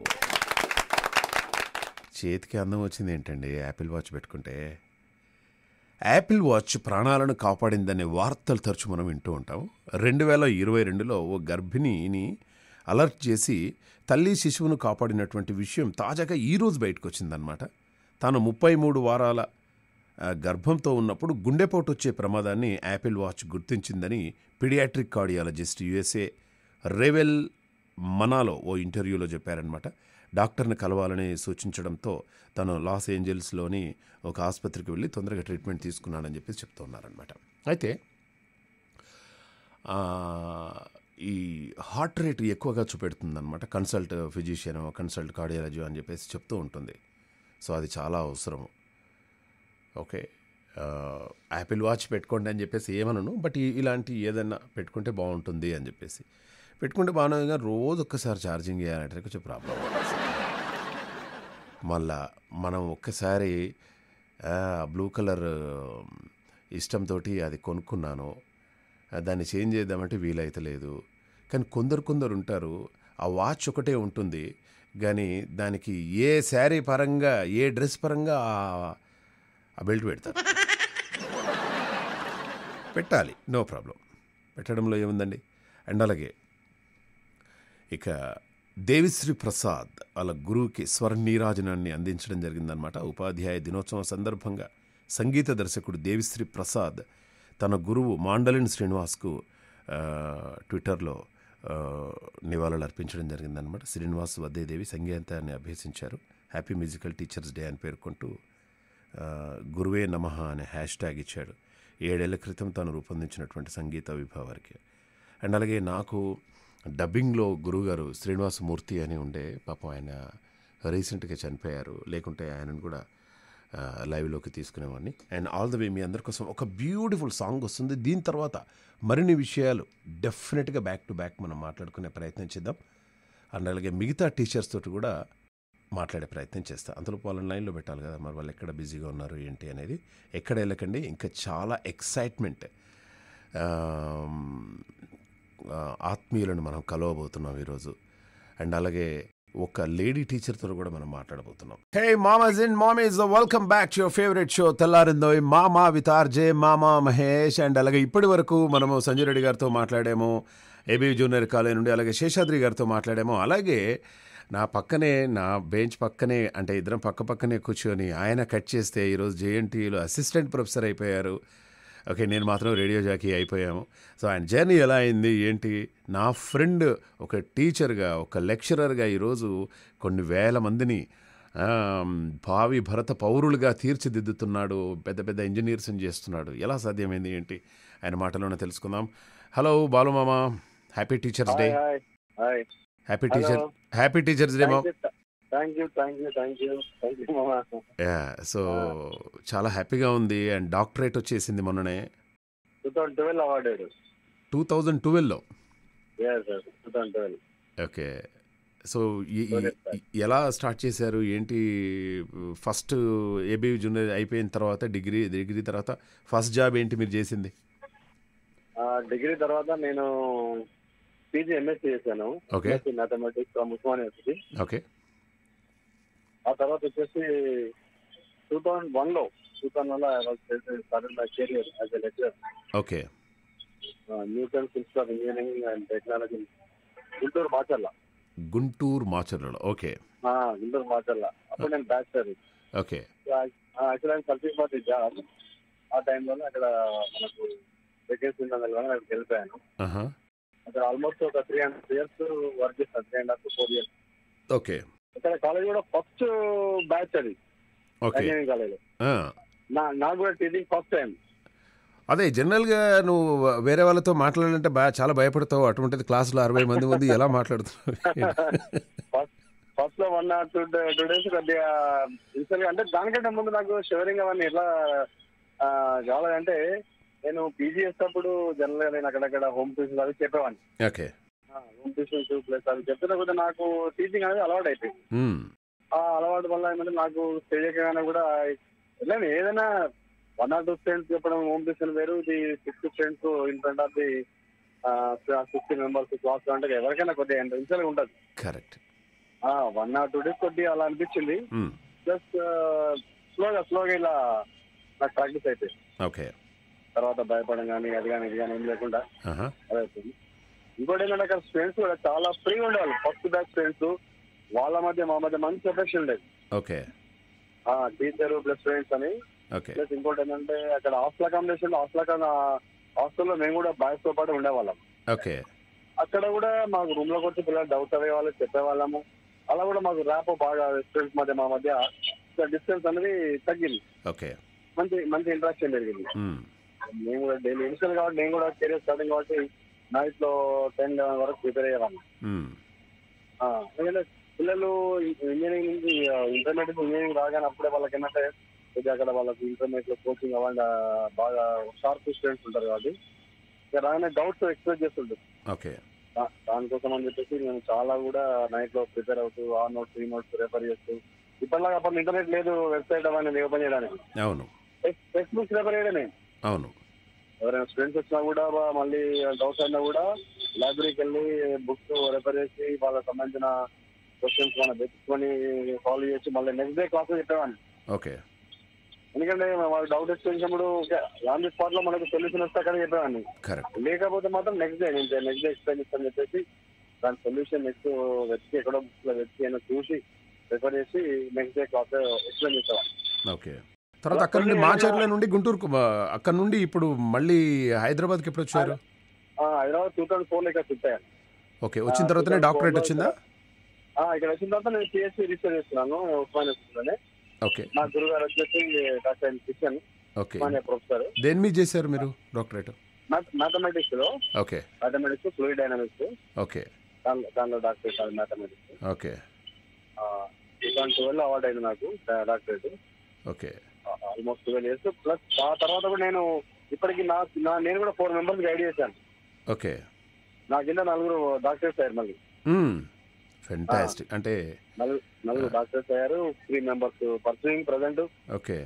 చేతికి అందం వచ్చింది ఏంటండి యాపిల్ వాచ్ పెట్టుకుంటే యాపిల్ వాచ్ ప్రాణాలను కాపాడిందనే వార్తలు తరచు మనం వింటూ ఉంటాం రెండు వేల ఇరవై రెండులో ఓ గర్భిణిని అలర్ట్ చేసి తల్లి శిశువును కాపాడినటువంటి విషయం తాజాగా ఈరోజు బయటకు వచ్చిందనమాట తాను ముప్పై మూడు వారాల ఆ, గర్భంతో ఉన్నప్పుడు గుండెపోటు వచ్చే ప్రమాదాన్ని యాపిల్ వాచ్ గుర్తించిందని పీడియాట్రిక్ కార్డియాలజిస్ట్ యుఎస్ఏ రేవెల్ మనాలో ఓ ఇంటర్వ్యూలో చెప్పారనమాట డాక్టర్ని కలవాలని సూచించడంతో తను లాస్ ఏంజల్స్లోని ఒక ఆసుపత్రికి వెళ్ళి తొందరగా ట్రీట్మెంట్ తీసుకున్నానని చెప్పేసి చెప్తూ ఉన్నారనమాట అయితే ఆ, ఈ హార్ట్ రేట్ ఎక్కువగా చూపెడుతుందన్నమాట కన్సల్ట్ ఫిజిషియన్ కన్సల్ట్ కార్డియాలజీ అని చెప్పేసి చెప్తూ ఉంటుంది సో అది చాలా అవసరము ఓకే ఆ, యాపిల్ వాచ్ పెట్టుకోండి అని చెప్పేసి ఏమనను బట్ ఈ- ఇలాంటి ఏదైనా పెట్టుకుంటే బాగుంటుంది అని చెప్పేసి పెట్టుకుంటే బాగుంది కానీ రోజు ఒక్కసారి ఛార్జింగ్ చేయాలంటే కొంచెం ప్రాబ్లం మళ్ళా మనం ఒక్కసారి ఆ, బ్లూ కలర్ ఇష్టంతో అది కొనుక్కున్నాను ఆ, దాన్ని చేంజ్ చేద్దామంటే వీలైతే లేదు కానీ కొందరు కొందరు ఉంటారు ఆ వాచ్ ఒకటే ఉంటుంది కానీ దానికి ఏ శారీ పరంగా ఏ డ్రెస్ పరంగా ఆ- ఆ బెల్ట్ పెడతారు పెట్టాలి నో ప్రాబ్లం పెట్టడంలో ఏముందండి అండ్ అలాగే ఇక దేవిశ్రీ ప్రసాద్ వాళ్ళ గురువుకి స్వర్ణీరాజనాన్ని అందించడం జరిగిందనమాట ఉపాధ్యాయ దినోత్సవం సందర్భంగా సంగీత దర్శకుడు దేవిశ్రీ ప్రసాద్ తన గురువు మాండలిన్ శ్రీనివాస్కు ఆ, ట్విట్టర్లో ఆ, నివాళులు అర్పించడం జరిగిందనమాట శ్రీనివాస్ వద్దేదేవి సంగీతాన్ని అభ్యసించారు హ్యాపీ మ్యూజికల్ టీచర్స్ డే అని పేర్కొంటూ ఆ, గురువే నమః అనే హ్యాష్ ట్యాగ్ ఇచ్చాడు ఏడేళ్ల క్రితం తాను రూపొందించినటువంటి సంగీత విభావానికి అండ్ అలాగే నాకు డబ్బింగ్లో గురువుగారు శ్రీనివాసమూర్తి అని ఉండే పాపం ఆయన రీసెంట్గా చనిపోయారు లేకుంటే ఆయనను కూడా ఆ, లైవ్లోకి తీసుకునేవాడిని అండ్ ఆల్ ద వే మీ అందరి కోసం ఒక బ్యూటిఫుల్ సాంగ్ వస్తుంది దీని తర్వాత మరిన్ని విషయాలు డెఫినెట్గా బ్యాక్ టు బ్యాక్ మనం మాట్లాడుకునే ప్రయత్నం చేద్దాం అండ్ అలాగే మిగతా టీచర్స్ తోటి కూడా మాట్లాడే ప్రయత్నం చేస్తా అంతలో వాళ్ళని లైన్లో పెట్టాలి కదా మరి వాళ్ళు ఎక్కడ బిజీగా ఉన్నారు ఏంటి అనేది ఎక్కడ వెళ్ళకండి ఇంకా చాలా ఎక్సైట్మెంట్ ఆత్మీయులను మనం కలవబోతున్నాం ఈరోజు అండ్ అలాగే ఒక లేడీ టీచర్తో కూడా మనం మాట్లాడబోతున్నాం హే మామాజ్ అండ్ మామీస్ welcome back to your favourite show తెల్లారిందో మామా విత్ ఆర్జే మామా మహేష్ అండ్ అలాగే ఇప్పటి వరకు మనము సంజయ్ రెడ్డి గారితో మాట్లాడాము ఏబీ జూనియర్ కాలేజ్ నుండి అలాగే శేషాద్రి గారితో మాట్లాడాము అలాగే నా పక్కనే నా బెంచ్ పక్కనే అంటే ఇద్దరం పక్క పక్కనే కూర్చొని ఆయన కట్ చేస్తే ఈరోజు జేఎన్టీలో అసిస్టెంట్ ప్రొఫెసర్ అయిపోయారు ఓకే నేను మాత్రం రేడియో జాకీ అయిపోయాము సో ఆయన జర్నీ ఎలా అయింది ఏంటి నా ఫ్రెండ్ ఒక టీచర్గా ఒక లెక్చరర్గా ఈరోజు కొన్ని వేల మందిని ఆ, భావి భరత పౌరులుగా తీర్చిదిద్దుతున్నాడు పెద్ద పెద్ద ఇంజనీర్స్ని చేస్తున్నాడు ఎలా సాధ్యమైంది ఏంటి ఆయన మాటలోనే తెలుసుకుందాం హలో బాలుమామ happy teachers day hi hi happy teacher happy teachers day మా thank you thank you thank you thank you మామా యా సో చాలా హ్యాపీగా ఉంది అండ్ డాక్టరేట్ వచ్చేసింది మొన్ననే two thousand twelve awarded two thousand ట్వెల్వ్లో yes sir two thousand twelve okay so ఈ- ఈ- ఈ- ఎలా స్టార్ట్ చేశారు ఏంటి ఫస్ట్ ఏబీ జూనియర్ అయిపోయిన తర్వాత డిగ్రీ డిగ్రీ తర్వాత ఫస్ట్ జాబ్ ఏంటి మీరు చేసింది డిగ్రీ తర్వాత నేను పీజీ ఎంఎస్సీ చేశాను okay MSc mathematics from Osman university okay ఆ తర్వాత వచ్చేసి టూ థౌసండ్ వన్ లో టూ థౌసండ్ వన్ లో started my career as a lecturer okay Newton institute of engineering and technology Guntur Macherla Guntur మాచర్లలో ఓకే ఆ, గుంటూరు మాచర్ల అప్పుడు నేను bachelor okay actual searching for the job ఆ టైంలో అక్కడ మనకు వేకెన్సీ ఉన్నది కానీ అక్కడికి వెళ్ళిపోయాను ఆహా అక్కడ ఆల్మోస్ట్ ఒక త్రీ హండ్రెడ్ ఇయర్స్ వర్క్ చేస్తాను three and half four years okay ఇక్కడ కాలేజ్ కూడా ఫస్ట్ బ్యాచ్ అది ఓకే ఇంజనీరింగ్ కాలేజ్ ఆ. నా నాకు కూడా టీచింగ్ ఫస్ట్ టైం అదే జనరల్గా నువ్వు వేరే వాళ్ళతో మాట్లాడాలంటే బాగా చాలా భయపడతావు అటువంటిది క్లాసులో అరవై మంది మంది ఎలా మాట్లాడుతున్నావు ఫస్ట్ ఫస్ట్ లో one or two two days కొద్దిగా ఇన్స్టల్ అంటే దానికంటే ముందు నాకు షివరింగ్ అవన్నీ ఎట్లా ఆ, కావాలంటే నేను పీజీ చేసేటప్పుడు జనరల్ గా నేను అక్కడక్కడ హోమ్ ట్యూషన్ అవి చెప్పేవాడిని ఓకే హోమ్ ట్యూషన్స్ ప్లస్ అవి చెప్తున్న కొద్దిగా నాకు టీచింగ్ అనేది అలవాటు అయిపోయింది మ్మ్. ఆ అలవాటు వల్ల ఏమంటే నాకు స్టేజ్ ఎక్కగానే కూడా వెళ్ళాను ఏదైనా వన్ ఆర్ టూ స్టూడెంట్స్ చెప్పడం హోమ్ ట్యూషన్ వేరు the six students in front of the sixty members class అంటే ఎవరికైనా కొద్దిగా ఇన్షియల్ గా ఉంటుంది correct one or two days కొద్దిగా అలా అనిపించింది మ్మ్. ప్లస్ స్లోగా స్లోగా ఇలా నాకు ప్రాక్టీస్ అయిపోయింది ఓకే తర్వాత భయపడడం కానీ అది కానీ ఇది కానీ ఏం లేకుండా ఆహా అదే అయిపోయింది ఇంకోటి ఏంటంటే అక్కడ స్టూడెంట్స్ కూడా చాలా ఫ్రీగా ఉండేవాళ్ళు ఫస్ట్ బ్యాచ్ స్టూడెంట్స్ వాళ్ళ మధ్య మా మధ్య మంచి ఎఫెక్షన్ ఉండేది ఓకే టీచర్ ప్లస్ స్టూడెంట్స్ అని ఓకే ప్లస్ ఇంకోటి ఏంటంటే అక్కడ హాస్టల్ అకామిడేషన్ హాస్టల్ హాస్టల్లో మేము కూడా బాయ్స్ తో పాటు ఉండేవాళ్ళం ఓకే అక్కడ కూడా మాకు రూమ్ లోకి వచ్చి పిల్లలు డౌట్ అయ్యే వాళ్ళు చెప్పేవాళ్ళము అలా కూడా మాకు ర్యాప్ బాగా స్టూడెంట్స్ మధ్య మా మధ్య డిస్టెన్స్ అనేది తగ్గింది ఓకే మంచి మంచి ఇంట్రాక్షన్ జరిగింది మ్మ్. నేను కూడా డైలీ ఇనిషియల్ కాబట్టి నేను కూడా కెరీర్ స్టార్టింగ్ కాబట్టి నైట్ లో టెన్ లెవెన్ వరకు ప్రిపేర్ అయ్యేవాడిని మ్మ్. ఆ, ఎందుకంటే పిల్లలు ఇంజనీరింగ్ నుంచి ఇంటర్మీడియట్ ఇంజనీరింగ్ రాగానే అప్పుడే వాళ్ళకి ఏంటంటే కొద్దిగా అక్కడ వాళ్ళకి ఇంటర్మీడియట్ లో కోచింగ్ అవ్వండి బాగా షార్ప్ స్టూడెంట్స్ ఉంటారు కాబట్టి ఇక రాగానే డౌట్స్ ఎక్స్ప్రెస్ చేస్తుంటారు ఓకే దా- దానికోసం అని చెప్పేసి నేను చాలా కూడా నైట్ లో ప్రిపేర్ అవుతూ ఆ నోట్స్ ఈ నోట్స్ రెఫర్ చేస్తూ ఇప్పటిలాగా అప్పుడు ఇంటర్నెట్ లేదు వెబ్సైట్ అవన్నీ ఓపెన్ చేయడానికి అవును టెక్స్ట్ బుక్స్ రెఫర్ చేయడమే అవును ఎవరైనా స్టూడెంట్స్ వచ్చినా కూడా వా- మళ్ళీ డౌట్స్ అయినా కూడా లైబ్రరీకి వెళ్ళి బుక్స్ రెఫర్ చేసి వాళ్ళకి సంబంధించిన క్వశ్చన్స్ మనం వెతుక్కొని సాల్వ్ చేసి మళ్ళీ నెక్స్ట్ డే క్లాస్ చెప్పేవాడిని ఓకే ఎందుకంటే వాళ్ళకి డౌట్ వచ్చినప్పుడు ఆన్ ది స్పాట్ లో మనకు సొల్యూషన్ వస్తే అక్కడ చెప్పేవాడిని కరెక్ట్ లేకపోతే మాత్రం నెక్స్ట్ డే నేను నెక్స్ట్ డే ఎక్స్ప్లెయిన్ చేస్తాను చెప్పేసి దాని సొల్యూషన్ నెక్స్ట్ వెతికి ఎక్కడో బుక్స్ లో వెతికి అయినా చూసి ప్రిపేర్ చేసి నెక్స్ట్ డే క్లాస్ ఎక్స్ప్లెయిన్ చేసేవాడిని ఓకే తర్వాత అక్కడ నుండి మాచర్ల నుండి గుంటూరుకు అక్కడ నుండి ఇప్పుడు మళ్ళీ హైదరాబాద్కి ఎప్పుడు వచ్చారు ఆ, హైదరాబాద్ టూ థౌసండ్ ఫోర్ లో ఇక్కడ షిఫ్ట్ అయ్యాను ఓకే వచ్చిన తర్వాతనే డాక్టరేట్ వచ్చిందా ఆ, ఇక్కడ వచ్చిన తర్వాత నేను పిహెచ్సి రీసెర్చ్ చేస్తున్నాను ఉస్మానియా స్కూల్లోనే ఓకే మా గురువు గారు వచ్చేసి doctor Kishan okay Osmania professor దేని మీద చేశారు మీరు డాక్టరేట్ మ్యాథమెటిక్స్ లో okay mathematics fluid dynamics okay దానిలో దానిలో doctor sir mathematics okay two thousand twelve award అయింది నాకు doctorate okay almost twelve years plus ఆ తర్వాత కూడా నేను ఇప్పటికి నా నా- నేను కూడా ఫోర్ మెంబర్స్ గైడ్ చేశాను ఓకే నా కింద నలుగురు డాక్టర్స్ అయ్యారు మళ్ళీ ఫెంటాస్టిక్ అంటే నలుగురు నలుగురు డాక్టర్స్ అయ్యారు three members pursuing present okay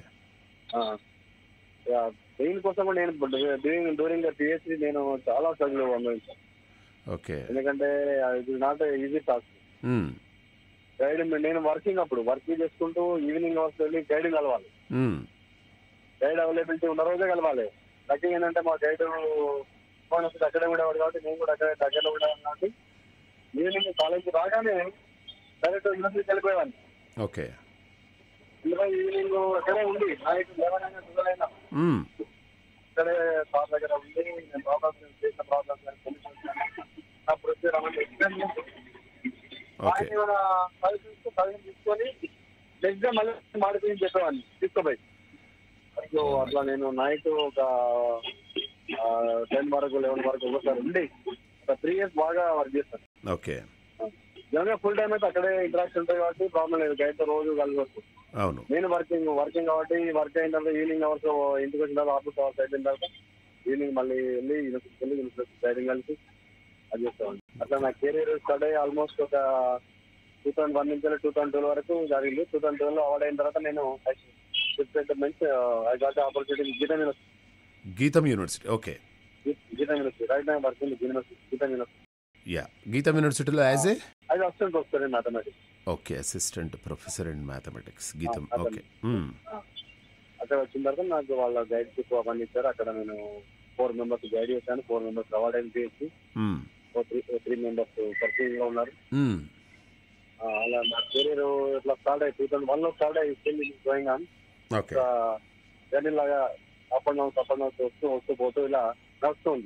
దీనికోసం కూడా నేను డ్యూరింగ్ డ్యూరింగ్ ద పిహెచ్డి నేను చాలా స్ట్రగుల్ అనుభవించాను ఓకే ఎందుకంటే ఇది నాట్ ఈజీ టాస్క్ మ్మ్. గైడ్ నేను వర్కింగ్ అప్పుడు వర్కింగ్ చేసుకుంటూ ఈవినింగ్ అవర్స్ వెళ్ళి గైడ్ కలవాలి మ్మ్. గైడ్ అవైలబిలిటీ ఉన్న రోజే కలవాలి లక్కీ ఏంటంటే మా గైడ్ ఫోన్ వస్తుంది అక్కడే ఉండేవాడు కాబట్టి నేను కూడా అక్కడే దగ్గరలో ఉండేవాడు కాబట్టి ఈవినింగ్ కాలేజ్ రాగానే డైరెక్ట్ యూనివర్సిటీకి వెళ్ళిపోయేవాడిని ఓకే వెళ్ళిపోయి ఈవినింగ్ అక్కడే ఉండి నైట్ లెవెన్ అయినా ట్వెల్వ్ అయినా మ్మ్. ఇక్కడే సార్ దగ్గర ఉండి నేను ప్రాబ్లమ్స్ చేసిన ప్రాబ్లమ్స్ నా ప్రొసీజర్ అవన్నీ ఎక్స్ప్లెయిన్ చేసి ఓకే ఆయన మన సజెషన్స్ సజెషన్ తీసుకొని నెక్స్ట్ డే మళ్ళీ మాడిపోయి చెప్పేవాడిని తీసుకోపోయి అట్లా అట్లా నేను నైట్ ఒక టెన్ వరకు లెవెన్ వరకు ఒకసారి ఉండి ఒక త్రీ ఇయర్స్ బాగా వర్క్ చేస్తాను ఓకే నిజంగా ఫుల్ టైం అయితే అక్కడే ఇంటరాక్షన్ ఉంటాయి కాబట్టి ప్రాబ్లం లేదు గైడ్తో రోజు కలవచ్చు అవును నేను వర్కింగ్ వర్కింగ్ కాబట్టి వర్క్ అయిన తర్వాత ఈవినింగ్ అవర్స్ ఇంటికి వచ్చిన తర్వాత ఆఫీస్ అవర్స్ అయిపోయిన తర్వాత ఈవినింగ్ మళ్ళీ వెళ్ళి యూనివర్సిటీకి వెళ్ళి యూనివర్సిటీ డ్రైవింగ్ కలిసి అది చేస్తాను అట్లా నా కెరీర్ స్టార్ట్ అయ్యి ఆల్మోస్ట్ ఒక టూ థౌసండ్ వన్ నుంచి టూ థౌసండ్ ట్వెల్వ్ వరకు జరిగింది టూ థౌసండ్ ట్వెల్వ్ అవార్డ్ అయిన తర్వాత నేను మంచి I got opportunity Geetha university Gitam university okay Geetha university right నా working university Geetha university yeah Gitam యూనివర్సిటీలో యాజ్ ఏ అది assistant professor in mathematics okay assistant professor in mathematics Gitam అతను. ఓకే మ్మ్. అక్కడ వచ్చిన తర్వాత నాకు వాళ్ళ గైడ్ షిప్ అవన్నీ ఇచ్చారు అక్కడ నేను ఫోర్ మెంబర్స్ గైడ్ చేశాను ఫోర్ మెంబర్స్ అవార్డ్ అయిన చేసి మ్మ్. త్రీ త్రీ మెంబర్స్ పర్సూయింగ్ లో ఉన్నారు మ్మ్. ఆ, అలా నా కెరీర్ ఇట్లా స్టార్ట్ అయ్యి టూ థౌసండ్ వన్ లో స్టార్ట్ అయ్యి still going on okay journey లాగా up and downs up and downs వస్తూ వస్తూ పోతూ ఇలా నడుస్తూ ఉంది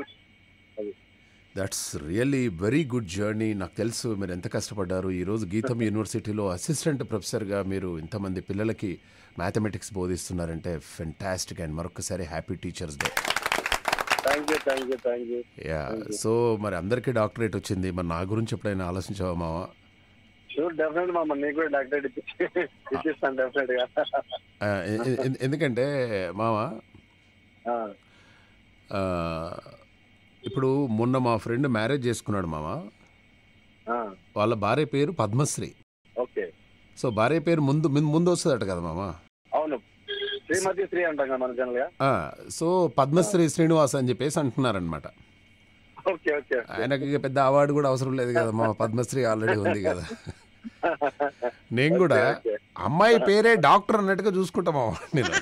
that's really very good journey నాకు తెలుసు మీరు ఎంత కష్టపడ్డారు ఈరోజు గీతం యూనివర్సిటీలో అసిస్టెంట్ ప్రొఫెసర్గా మీరు ఇంతమంది పిల్లలకి మ్యాథమెటిక్స్ బోధిస్తున్నారంటే ఫెంటాస్టిక్ అండ్ మరొకసారి happy teachers day thank you thank you thank you yeah so మరి అందరికీ డాక్టరేట్ వచ్చింది మరి నా గురించి ఎప్పుడైనా ఆలోచించావా మావా షూర్ డెఫినెట్ మా నీకు కూడా డాక్టరేట్ ఇచ్చి ఇచ్చిస్తాను డెఫినెట్ గా ఆ, ఎ- ఎ- ఎందుకంటే మామ ఆ, ఆ, ఇప్పుడు మొన్న మా ఫ్రెండ్ మ్యారేజ్ చేసుకున్నాడు మామ ఆ, వాళ్ళ భార్య పేరు పద్మశ్రీ ఓకే సో భార్య పేరు ముందు ముందు- ముందు వస్తుందట కదా మామ అవును శ్రీమతి శ్రీ అంటాం కదా మన జనరల్ గా ఆ, సో పద్మశ్రీ శ్రీనివాస్ అని చెప్పేసి అంటున్నారనమాట ఓకే ఓకే ఆయనకి ఇక పెద్ద అవార్డు కూడా అవసరం లేదు కదా మా పద్మశ్రీ ఆల్రెడీ ఉంది కదా నేను కూడా ఓకే. అమ్మాయి పేరే డాక్టర్ అన్నట్టుగా చూసుకుంటాం మామ నేను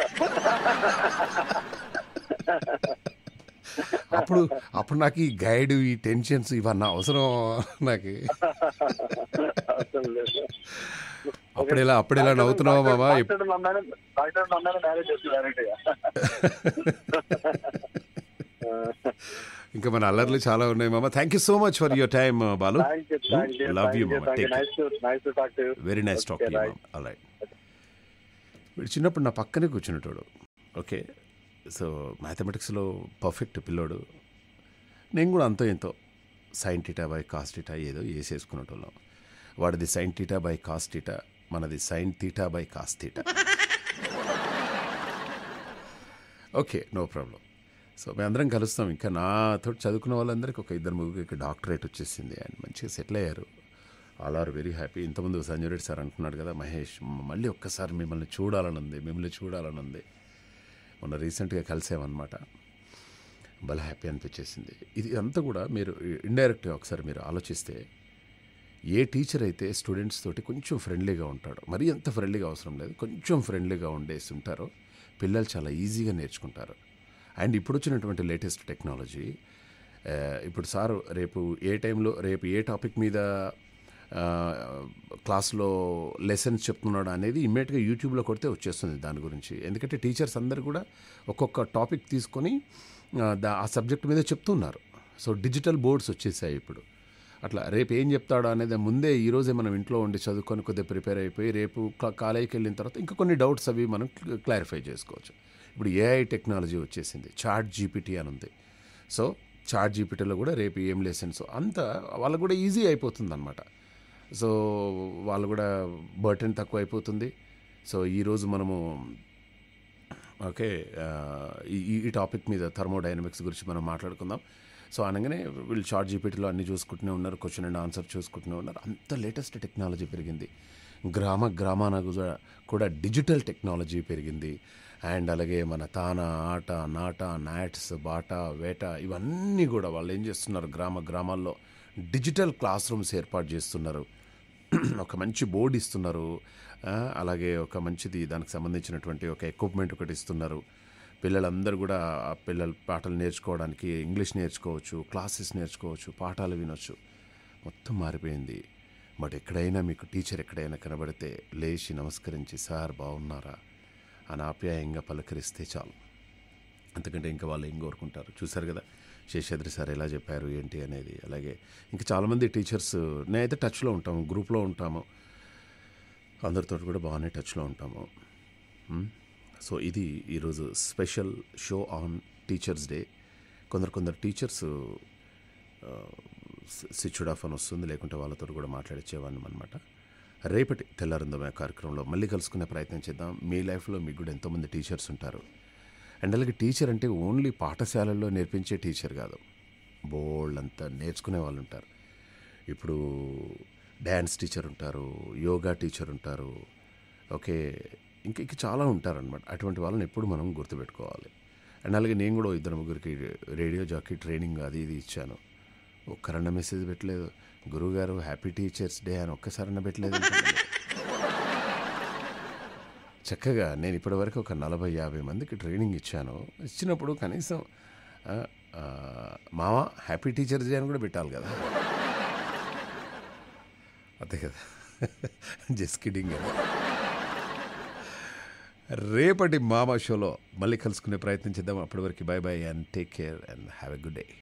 అప్పుడు అప్పుడు నాకు ఈ గైడ్ ఈ టెన్షన్స్ ఇవన్నీ అవసరం నాకు అవసరం లేదు. అప్పుడు ఎలా అప్పుడు ఎలా నవ్వుతున్నావా మామ ఇప్- డాక్టర్ నమ్మాను డాక్టర్ నమ్మాను మ్యారేజ్ చేస్తుంది డైరెక్ట్ గా ఇంకా మన అల్లర్లు చాలా ఉన్నాయి మామ thank you so much for your time Balu thank you thank you Love you, thank you Mama. Thank you Take nice to nice to talk to very nice talk Okay, right. Right వీడు చిన్నప్పుడు నా పక్కనే కూర్చునేటోడు okay so మ్యాథమెటిక్స్లో perfect పిల్లోడు నేను కూడా అంతో ఎంతో sine theta by cos theta ఏదో వేసేసుకునేటోళ్ళం వాడిది sine theta by cos theta మనది sine theta by cos theta okay no problem so మేమందరం కలుస్తాం ఇంకా నాతో చదువుకున్న వాళ్ళందరికీ ఒక ఇద్దరు ముగ్గురికి డాక్టరేట్ వచ్చేసింది అండ్ మంచిగా సెటిల్ అయ్యారు ఆల్ ఆర్ వెరీ హ్యాపీ ఇంతకుముందు సంజయ్ రెడ్డి సార్ అంటున్నాడు కదా మహేష్ మ- మళ్ళీ ఒక్కసారి మిమ్మల్ని చూడాలని ఉంది మిమ్మల్ని చూడాలని ఉంది మొన్న రీసెంట్గా కలిసామన్నమాట భలే హ్యాపీ అనిపించేసింది ఇది అంతా కూడా మీరు ఇండైరెక్ట్గా ఒకసారి మీరు ఆలోచిస్తే ఏ టీచర్ అయితే స్టూడెంట్స్ తోటి కొంచెం ఫ్రెండ్లీగా ఉంటాడో మరీ అంత ఫ్రెండ్లీగా అవసరం లేదు కొంచెం ఫ్రెండ్లీగా ఉండేసి ఉంటారో పిల్లలు చాలా ఈజీగా నేర్చుకుంటారు అండ్ ఇప్పుడు వచ్చినటువంటి లేటెస్ట్ టెక్నాలజీ ఆ, ఇప్పుడు సారు రేపు ఏ టైంలో రేపు ఏ టాపిక్ మీద ఆ, క్లాస్లో లెసన్స్ చెప్తున్నాడు అనేది ఇమ్మీడియట్గా యూట్యూబ్లో కొడితే వచ్చేస్తుంది దాని గురించి ఎందుకంటే టీచర్స్ అందరు కూడా ఒక్కొక్క టాపిక్ తీసుకొని ఆ, దా ఆ సబ్జెక్ట్ మీద చెప్తున్నారు సో డిజిటల్ బోర్డ్స్ వచ్చేసాయి ఇప్పుడు అట్లా రేపు ఏం చెప్తాడో అనేది ముందే ఈరోజే మనం ఇంట్లో ఉండి చదువుకొని కొద్దిగా ప్రిపేర్ అయిపోయి రేపు కా- కాలేజీకి వెళ్ళిన తర్వాత ఇంకా కొన్ని డౌట్స్ అవి మనం క్లారిఫై చేసుకోవచ్చు ఇప్పుడు ఏఐ టెక్నాలజీ వచ్చేసింది చాట్ జీపీటీ అని ఉంది సో చాట్ జీపీటీలో కూడా రేపు ఏం లెసన్స్ అంతా వాళ్ళకు కూడా ఈజీ అయిపోతుంది అనమాట సో వాళ్ళు కూడా బర్టన్ తక్కువ అయిపోతుంది సో ఈరోజు మనము ఓకే ఆ, ఈ ఈ- ఈ టాపిక్ మీద థర్మోడైనమిక్స్ గురించి మనం మాట్లాడుకుందాం సో అనగానే వీళ్ళు చార్ట్ జీపీటీలో అన్ని చూసుకుంటూనే ఉన్నారు క్వశ్చన్ అండ్ ఆన్సర్ చూసుకుంటూనే ఉన్నారు అంత లేటెస్ట్ టెక్నాలజీ పెరిగింది గ్రామ గ్రామాన కూడా కూడా డిజిటల్ టెక్నాలజీ పెరిగింది అండ్ అలాగే మన తాన ఆట నాట నాట్స్ బాట వేట ఇవన్నీ కూడా వాళ్ళు ఏం చేస్తున్నారు గ్రామ గ్రామాల్లో డిజిటల్ క్లాస్ రూమ్స్ ఏర్పాటు చేస్తున్నారు ఒక మంచి బోర్డు ఇస్తున్నారు ఆ, అలాగే ఒక మంచిది దానికి సంబంధించినటువంటి ఒక ఎక్విప్మెంట్ ఒకటి ఇస్తున్నారు పిల్లలందరూ కూడా ఆ పిల్లలు పాటలు నేర్చుకోవడానికి ఇంగ్లీష్ నేర్చుకోవచ్చు క్లాసెస్ నేర్చుకోవచ్చు పాఠాలు వినొచ్చు మొత్తం మారిపోయింది బట్ ఎక్కడైనా మీకు టీచర్ ఎక్కడైనా కనబడితే లేచి నమస్కరించి సార్ బాగున్నారా అని ఆప్యాయంగా పలకరిస్తే చాలు అంతకంటే ఇంకా వాళ్ళు ఏం కోరుకుంటారు చూశారు కదా శేషాద్రి సార్ ఎలా చెప్పారు ఏంటి అనేది అలాగే ఇంకా చాలామంది టీచర్స్ నేనైతే టచ్లో ఉంటాము గ్రూప్లో ఉంటాము అందరితో కూడా బాగానే టచ్లో ఉంటాము మ్? సో ఇది ఈరోజు special show on teachers day కొందరు కొందరు టీచర్స్ స్విచ్డ్ ఆఫ్ అని వస్తుంది లేకుంటే వాళ్ళతో కూడా మాట్లాడించేవాడిని అనమాట రేపటి తెల్లారిందమే కార్యక్రమంలో మళ్ళీ కలుసుకునే ప్రయత్నం చేద్దాం మీ లైఫ్లో మీకు కూడా ఎంతోమంది టీచర్స్ ఉంటారు అండ్ అలాగే టీచర్ అంటే ఓన్లీ పాఠశాలల్లో నేర్పించే టీచర్ కాదు బోల్డ్ అంతా నేర్చుకునే వాళ్ళు ఉంటారు ఇప్పుడు డ్యాన్స్ టీచర్ ఉంటారు యోగా టీచర్ ఉంటారు ఓకే ఇంకా ఇంకా చాలా ఉంటారనమాట అటువంటి వాళ్ళని ఎప్పుడు మనం గుర్తుపెట్టుకోవాలి అండ్ అలాగే నేను కూడా ఇద్దరు ముగ్గురికి రేడియో జాకీ ట్రైనింగ్ అది ఇది ఇచ్చాను ఒక్కరన్న మెసేజ్ పెట్టలేదు గురువుగారు హ్యాపీ టీచర్స్ డే అని ఒక్కసారన్నా పెట్టలేదు చక్కగా నేను ఇప్పటివరకు ఒక నలభై యాభై మందికి ట్రైనింగ్ ఇచ్చాను ఇచ్చినప్పుడు కనీసం ఆ, ఆ, మామ హ్యాపీ టీచర్స్ డే అని కూడా పెట్టాలి కదా అంతే కదా జస్ట్ కిడింగ్ కదా రేపటి మామా షోలో మళ్ళీ కలుసుకునే ప్రయత్నం చేద్దాం అప్పటి వరకు bye bye and take care and have a good day